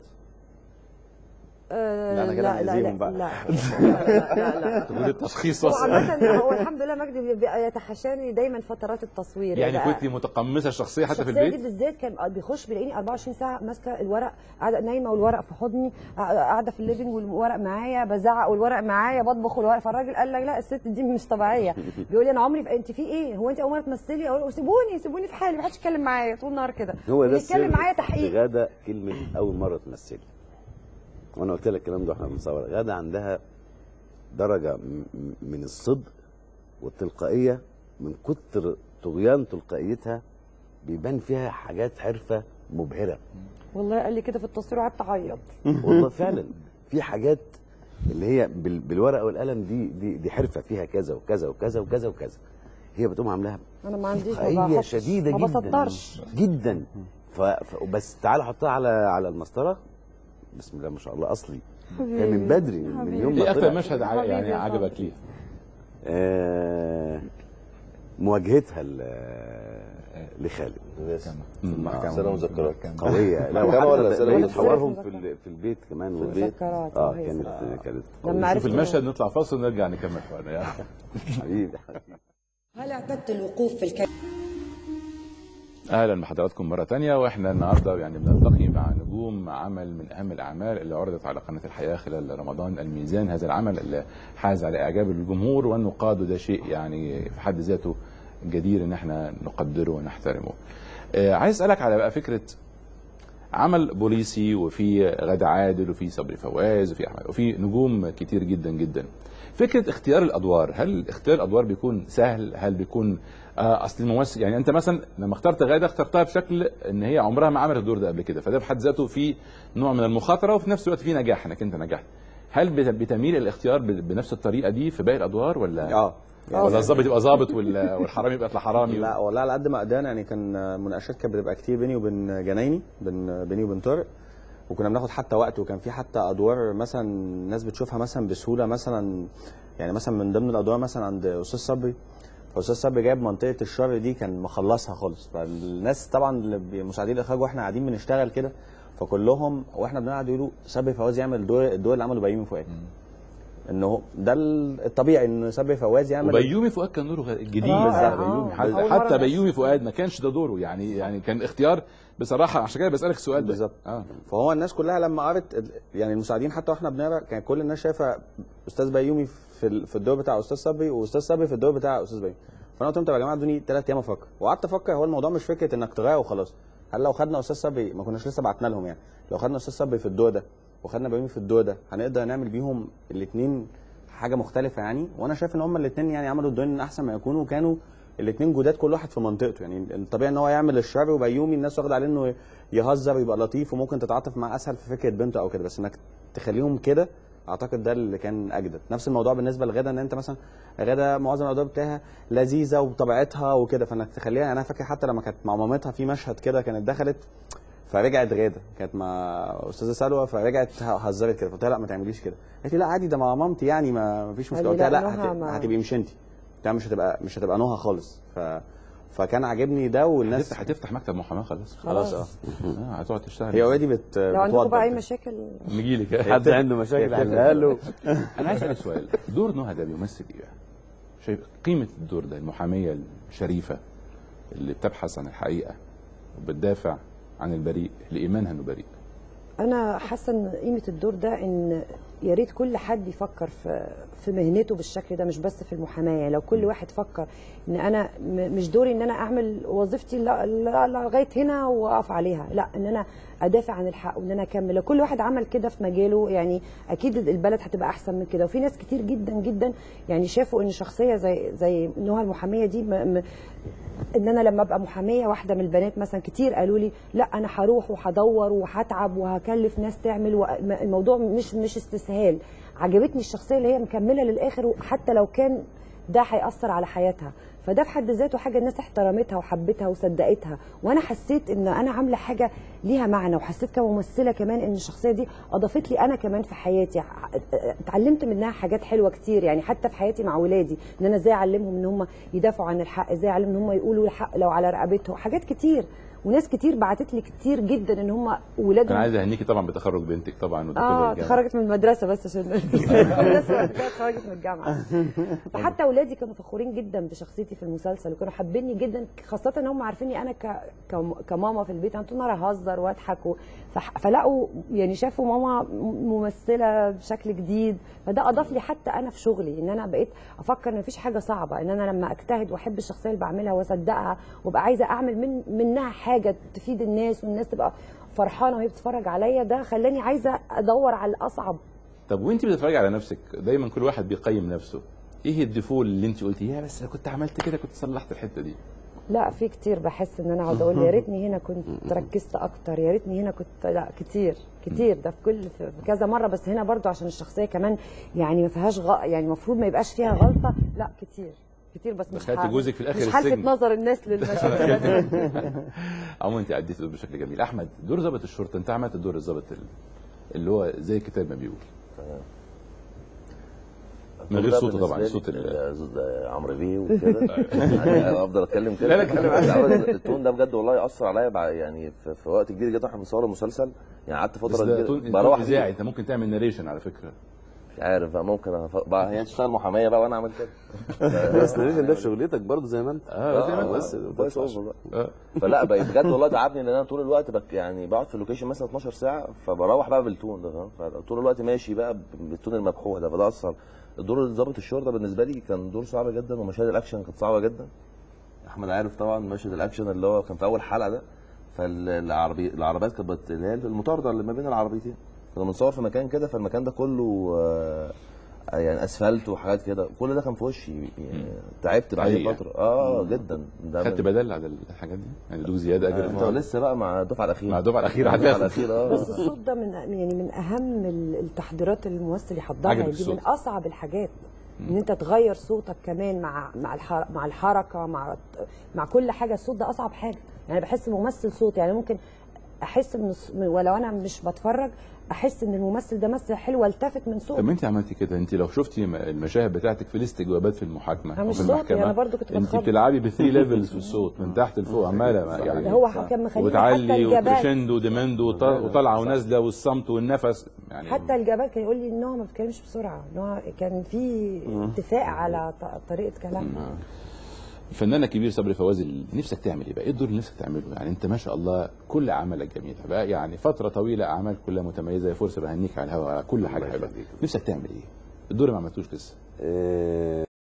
آه، لا، أنا كده لا لا هأذيهم لا بقى. لا لا لا لا تقول التشخيص هو اصلا عامة هو الحمد لله مجدي بيبقى يتحاشاني دايما فترات التصوير يعني يبقى كنت متقمصه الشخصيه حتى في الشخصية البيت دي بالذات كان بيخش بيلاقيني 24 ساعة ماسكة الورق قاعدة نايمة والورق في حضني قاعدة في الليفنج والورق معايا بزعق والورق معايا بطبخ والورق فالراجل قال لك لا الست دي مش طبيعية بيقول لي انا عمري في... انت في ايه هو انت اول مرة تمثلي اقول له سيبوني سيبوني في حالي محدش يتكلم معايا طول النهار كده هو ده يتكلم السر معايا في تحقيق غاده كلمه اول مره تمثلي وانا قلت لك الكلام ده واحنا بنصور غاده عندها درجه م- م- من الصدق والتلقائيه من كتر طغيان تلقائيتها بيبان فيها حاجات حرفه مبهره والله قال لي كده في التصوير وقعدت اعيط والله فعلا في حاجات اللي هي بال- بالورقه والقلم دي دي دي حرفه فيها كذا وكذا وكذا وكذا وكذا هي بتقوم عاملاها انا ما عنديش ما تلقائيه بحطش شديده ما جدا بسطرش جدا ف... ف... بس تعالى حطها على على المسطره بسم الله ما شاء الله اصلي هي من بدري من يوم ما ايه اكتر طلع. مشهد ع- حبيبي يعني يا عجبك ليه آه... مواجهتها ل... لخالد سنه مذكرات قويه لا محكمة ولا وحتى سنة بقيت مذكرات؟ حوارهم في ال... في البيت كمان في والبيت المذكرات، اه آه، هي كانت صراحة. كانت لما نشوف عرفت المشهد نطلع فاصل ونرجع نكمل حوارنا يلا حبيبي هل اعتدت الوقوف في الكلام اهلا بحضراتكم مره تانية واحنا النهارده يعني بنلتقي مع نجوم عمل من اهم الاعمال اللي عرضت على قناه الحياه خلال رمضان الميزان هذا العمل اللي حاز على اعجاب الجمهور والنقاد وده شيء يعني في حد ذاته جدير ان احنا نقدره ونحترمه. آه، عايز اسالك على بقى فكره عمل بوليسي وفي غادة عادل وفي صبري فواز وفي احمد وفي نجوم كتير جدا جدا فكره اختيار الادوار هل اختيار الادوار بيكون سهل هل بيكون آه اصل الممثل يعني انت مثلا لما اخترت غاده اخترتها بشكل ان هي عمرها ما عملت الدور ده قبل كده فده في حد ذاته في نوع من المخاطره وفي نفس الوقت في نجاح انك انت نجحت هل بت- بتميل الاختيار ب- بنفس الطريقه دي في باقي الادوار ولا اه ولا الظابط يبقى ظابط وال- والحرامي يبقى يطلع حرامي لا والله على قد ما قدرنا يعني كان مناقشات كانت بتبقى كتير بيني وبين جنايني بين بيني وبين طارق وكنا بناخد حتى وقت وكان في حتى ادوار مثلا الناس بتشوفها مثلا بسهوله مثلا يعني مثلا من ضمن الادوار مثلا عند استاذ صبري فاستاذ صبري جايب منطقه الشر دي كان مخلصها خالص فالناس طبعا اللي بي- مساعدين الاخراج واحنا قاعدين بنشتغل كده فكلهم واحنا بنقعد يقولوا صبري فواز يعمل الدور الدور اللي عمله بيومي فؤاد انه ده الطبيعي ان صبري فواز يعمل وبيومي فؤاد كان دوره غ- جديد آه، بالظبط آه، بيومي آه. حتى, أول مرة حتى نحس. بيومي فؤاد ما كانش ده دوره يعني يعني كان اختيار بصراحه عشان كده بسالك السؤال ده بالظبط اه فهو الناس كلها لما قرت يعني المساعدين حتى واحنا بنقرا كان كل الناس شايفه استاذ بيومي في ال- في الدور بتاع استاذ صبري واستاذ صبري في الدور بتاع استاذ بيومي فانا قلت لهم طب يا جماعه ادوني ثلاث ايام افكر وقعدت افكر هو الموضوع مش فكره انك تغير وخلاص هل لو خدنا استاذ صبري ما كناش لسه بعتنا لهم يعني لو خدنا استاذ صبري في الدور ده وخدنا بيومي في الدور ده هنقدر نعمل بيهم الاثنين حاجه مختلفه يعني وانا شايف ان هم الاثنين يعني عملوا الدورين احسن ما يكونوا كانوا الاثنين جداد كل واحد في منطقته يعني الطبيعي ان هو يعمل الشر وبيومي الناس واخده عليه انه يهزر ويبقى لطيف وممكن تتعاطف معاه اسهل في فكره بنته او كده بس انك تخليهم كده اعتقد ده اللي كان اجدد نفس الموضوع بالنسبه لغدا ان انت مثلا غدا معظم الادوار بتاعها لذيذه وبطبيعتها وكده فانك تخليها يعني انا فاكر حتى لما كانت مع مامتها في مشهد كده كانت دخلت فرجعت غاده كانت مع استاذه سلوى فرجعت هزرت كده فقلت لها لا ما تعمليش كده قالت لي لا عادي ده مع مامتي يعني ما ما فيش مشكله قال قلت لي لها لا، لا نهى هت- ما- هتبقي مش انت قلت لها مش هتبقى مش هتبقى نهى خالص ف فكان عاجبني ده والناس هتفتح هتفتح مكتب محاماه خلاص خلاص اه اه هتقعد تشتغل هي اوريدي بت لو عندكم بتوضب بقى اي كده. مشاكل نجي لك حد عنده مشاكل حلها له انا عايز اسالك سؤال دور نهى ده بيمثل ايه؟ شايف قيمه الدور ده المحاميه الشريفه اللي بتبحث عن الحقيقه وبتدافع عن البريء لايمانها انه بريء انا حاسه ان قيمه الدور ده ان يا ريت كل حد يفكر في في مهنته بالشكل ده مش بس في المحاماه يعني لو كل واحد فكر ان انا م- مش دوري ان انا اعمل وظيفتي لا- لا- لغايه هنا واقف عليها لا ان انا ادافع عن الحق وان انا اكمل لو كل واحد عمل كده في مجاله يعني اكيد البلد هتبقى احسن من كده وفي ناس كتير جدا جدا يعني شافوا ان شخصيه زي زي نهى المحاميه دي م- م- ان انا لما ابقى محاميه واحده من البنات مثلا كتير قالوا لي لا انا هروح وهدور وهتعب وهكلف ناس تعمل و... م- الموضوع مش مش استسهال عجبتني الشخصيه اللي هي مكمله للاخر حتى لو كان ده هيأثر على حياتها فده في حد ذاته حاجه الناس احترمتها وحبتها وصدقتها وانا حسيت ان انا عامله حاجه ليها معنى وحسيت كممثله كمان ان الشخصيه دي اضافت لي انا كمان في حياتي ع- اتعلمت منها حاجات حلوه كتير يعني حتى في حياتي مع اولادي ان انا ازاي اعلمهم ان هم يدافعوا عن الحق ازاي اعلمهم ان هم يقولوا الحق لو على رقبتهم حاجات كتير وناس كتير بعتت لي كتير جدا ان هم ولادهم انا عايز اهنيكي طبعا بتخرج بنتك طبعا ودخول اه الجامعة. اتخرجت من المدرسه بس عشان الناس اتخرجت من الجامعه فحتى اولادي كانوا فخورين جدا بشخصيتي في المسلسل وكانوا حابيني جدا خاصه ان هم عارفيني انا ك... ك... كماما في البيت انا طول النهار اهزر واضحك و... فح... فلقوا يعني شافوا ماما ممثله بشكل جديد فده اضاف لي حتى انا في شغلي ان انا بقيت افكر ان مفيش حاجه صعبه ان انا لما اجتهد واحب الشخصيه اللي بعملها واصدقها وابقى عايزه اعمل من منها حاجه تفيد الناس والناس تبقى فرحانه وهي بتتفرج عليا ده خلاني عايزه ادور على الاصعب طب وانت بتتفرجي على نفسك دايما كل واحد بيقيم نفسه ايه الديفول اللي انت قلتي يا بس كنت عملت كده كنت صلحت الحته دي لا في كتير بحس ان انا اقعد اقول يا ريتني هنا كنت ركزت اكتر يا ريتني هنا كنت لا كتير كتير ده في كل في كذا مره بس هنا برضو عشان الشخصيه كمان يعني ما فيهاش غ... يعني المفروض ما يبقاش فيها غلطه لا كتير كتير بس مش دخلتي ه- جوزك في الآخر مش هلفت السجن. نظر الناس للمشهد ده. عموما انت اديت الدور بشكل جميل احمد دور ضابط الشرطه انت عملت دور الضابط ال- اللي هو زي الكتاب ما بيقول من غير ده صوته طبعا بالنسبة صوت لي، ال- آه، صوت آه، عمرو بيه وكده يعني افضل اتكلم كده لا، لا، اتكلم عادي. لا، عمرو التون ده بجد والله اثر عليا بع- يعني في, في وقت كبير جدا احنا بنصور المسلسل يعني قعدت بس فتره ده كبيره تون بروح اذاعي انت ممكن تعمل ناريشن على فكره مش عارف بقى ممكن أف... بقى هي تشتغل محاميه بقى وانا اعمل كده بس نريد ده في شغلتك برضه زي ما انت اه زي ما انت بس فويس اوفر بقى آه. فلا بقى بجد والله تعبني لان انا طول الوقت بك يعني بقعد في اللوكيشن مثلا 12 ساعه فبروح بقى بالتون ده فاهم فطول الوقت ماشي بقى بالتون المبحوح ده فده اثر الدور ضابط الشرطه بالنسبه لي كان دور صعب جدا ومشاهد الاكشن كانت صعبه جدا احمد عارف طبعا مشهد الاكشن اللي هو كان في اول حلقه ده فالعربي العربيات كانت بت- اللي هي المطارده اللي ما بين العربيتين كنا بنصور في مكان كده فالمكان ده كله آه، يعني اسفلت وحاجات كده كل ده كان في وشي يعني تعبت بعد حقيقة. فتره اه جدا ده خدت من- بدل على الحاجات دي يعني دوز زياده اجر انت لسه بقى مع الدفعه الاخيره مع الدفعه الاخيره الدفعه هتاخد الاخيره بس اه الصوت ده من يعني من اهم ال- التحضيرات اللي الممثل يحضرها عجبك دي من الصوت. اصعب الحاجات ان انت تغير صوتك كمان مع مع الح- مع الحركه مع مع كل حاجه الصوت ده اصعب حاجه يعني بحس ممثل صوت يعني ممكن احس من الص- من- ولو انا مش بتفرج احس ان الممثل ده مثل حلو التفت من طب صوته ما انت عملتي كده انت لو شفتي م- المشاهد بتاعتك في الاستجوابات في المحاكمه أنا أو مش في صوتي، المحكمه أنا برضو كنت انت بتخض. بتلعبي بثري ليفلز في الصوت من تحت لفوق عماله يعني هو كان مخليني حتى وتعلي الجبات وكريشندو وديمندو وط- وطالعه ونازله والصمت والنفس يعني حتى الجبات كان يقول لي ان هو ما بيتكلمش بسرعه ان هو كان في اتفاق على ط- طريقه كلامه الفنانه الكبير صبري فوازي اللي نفسك تعمل ايه بقى؟ ايه الدور اللي نفسك تعمله؟ يعني انت ما شاء الله كل اعمالك جميله بقى يعني فتره طويله اعمال كلها متميزه يا فرصه بهنيك على الهواء على كل حاجه حلوه نفسك تعمل ايه؟ الدور اللي ما عملتوش لسه آه،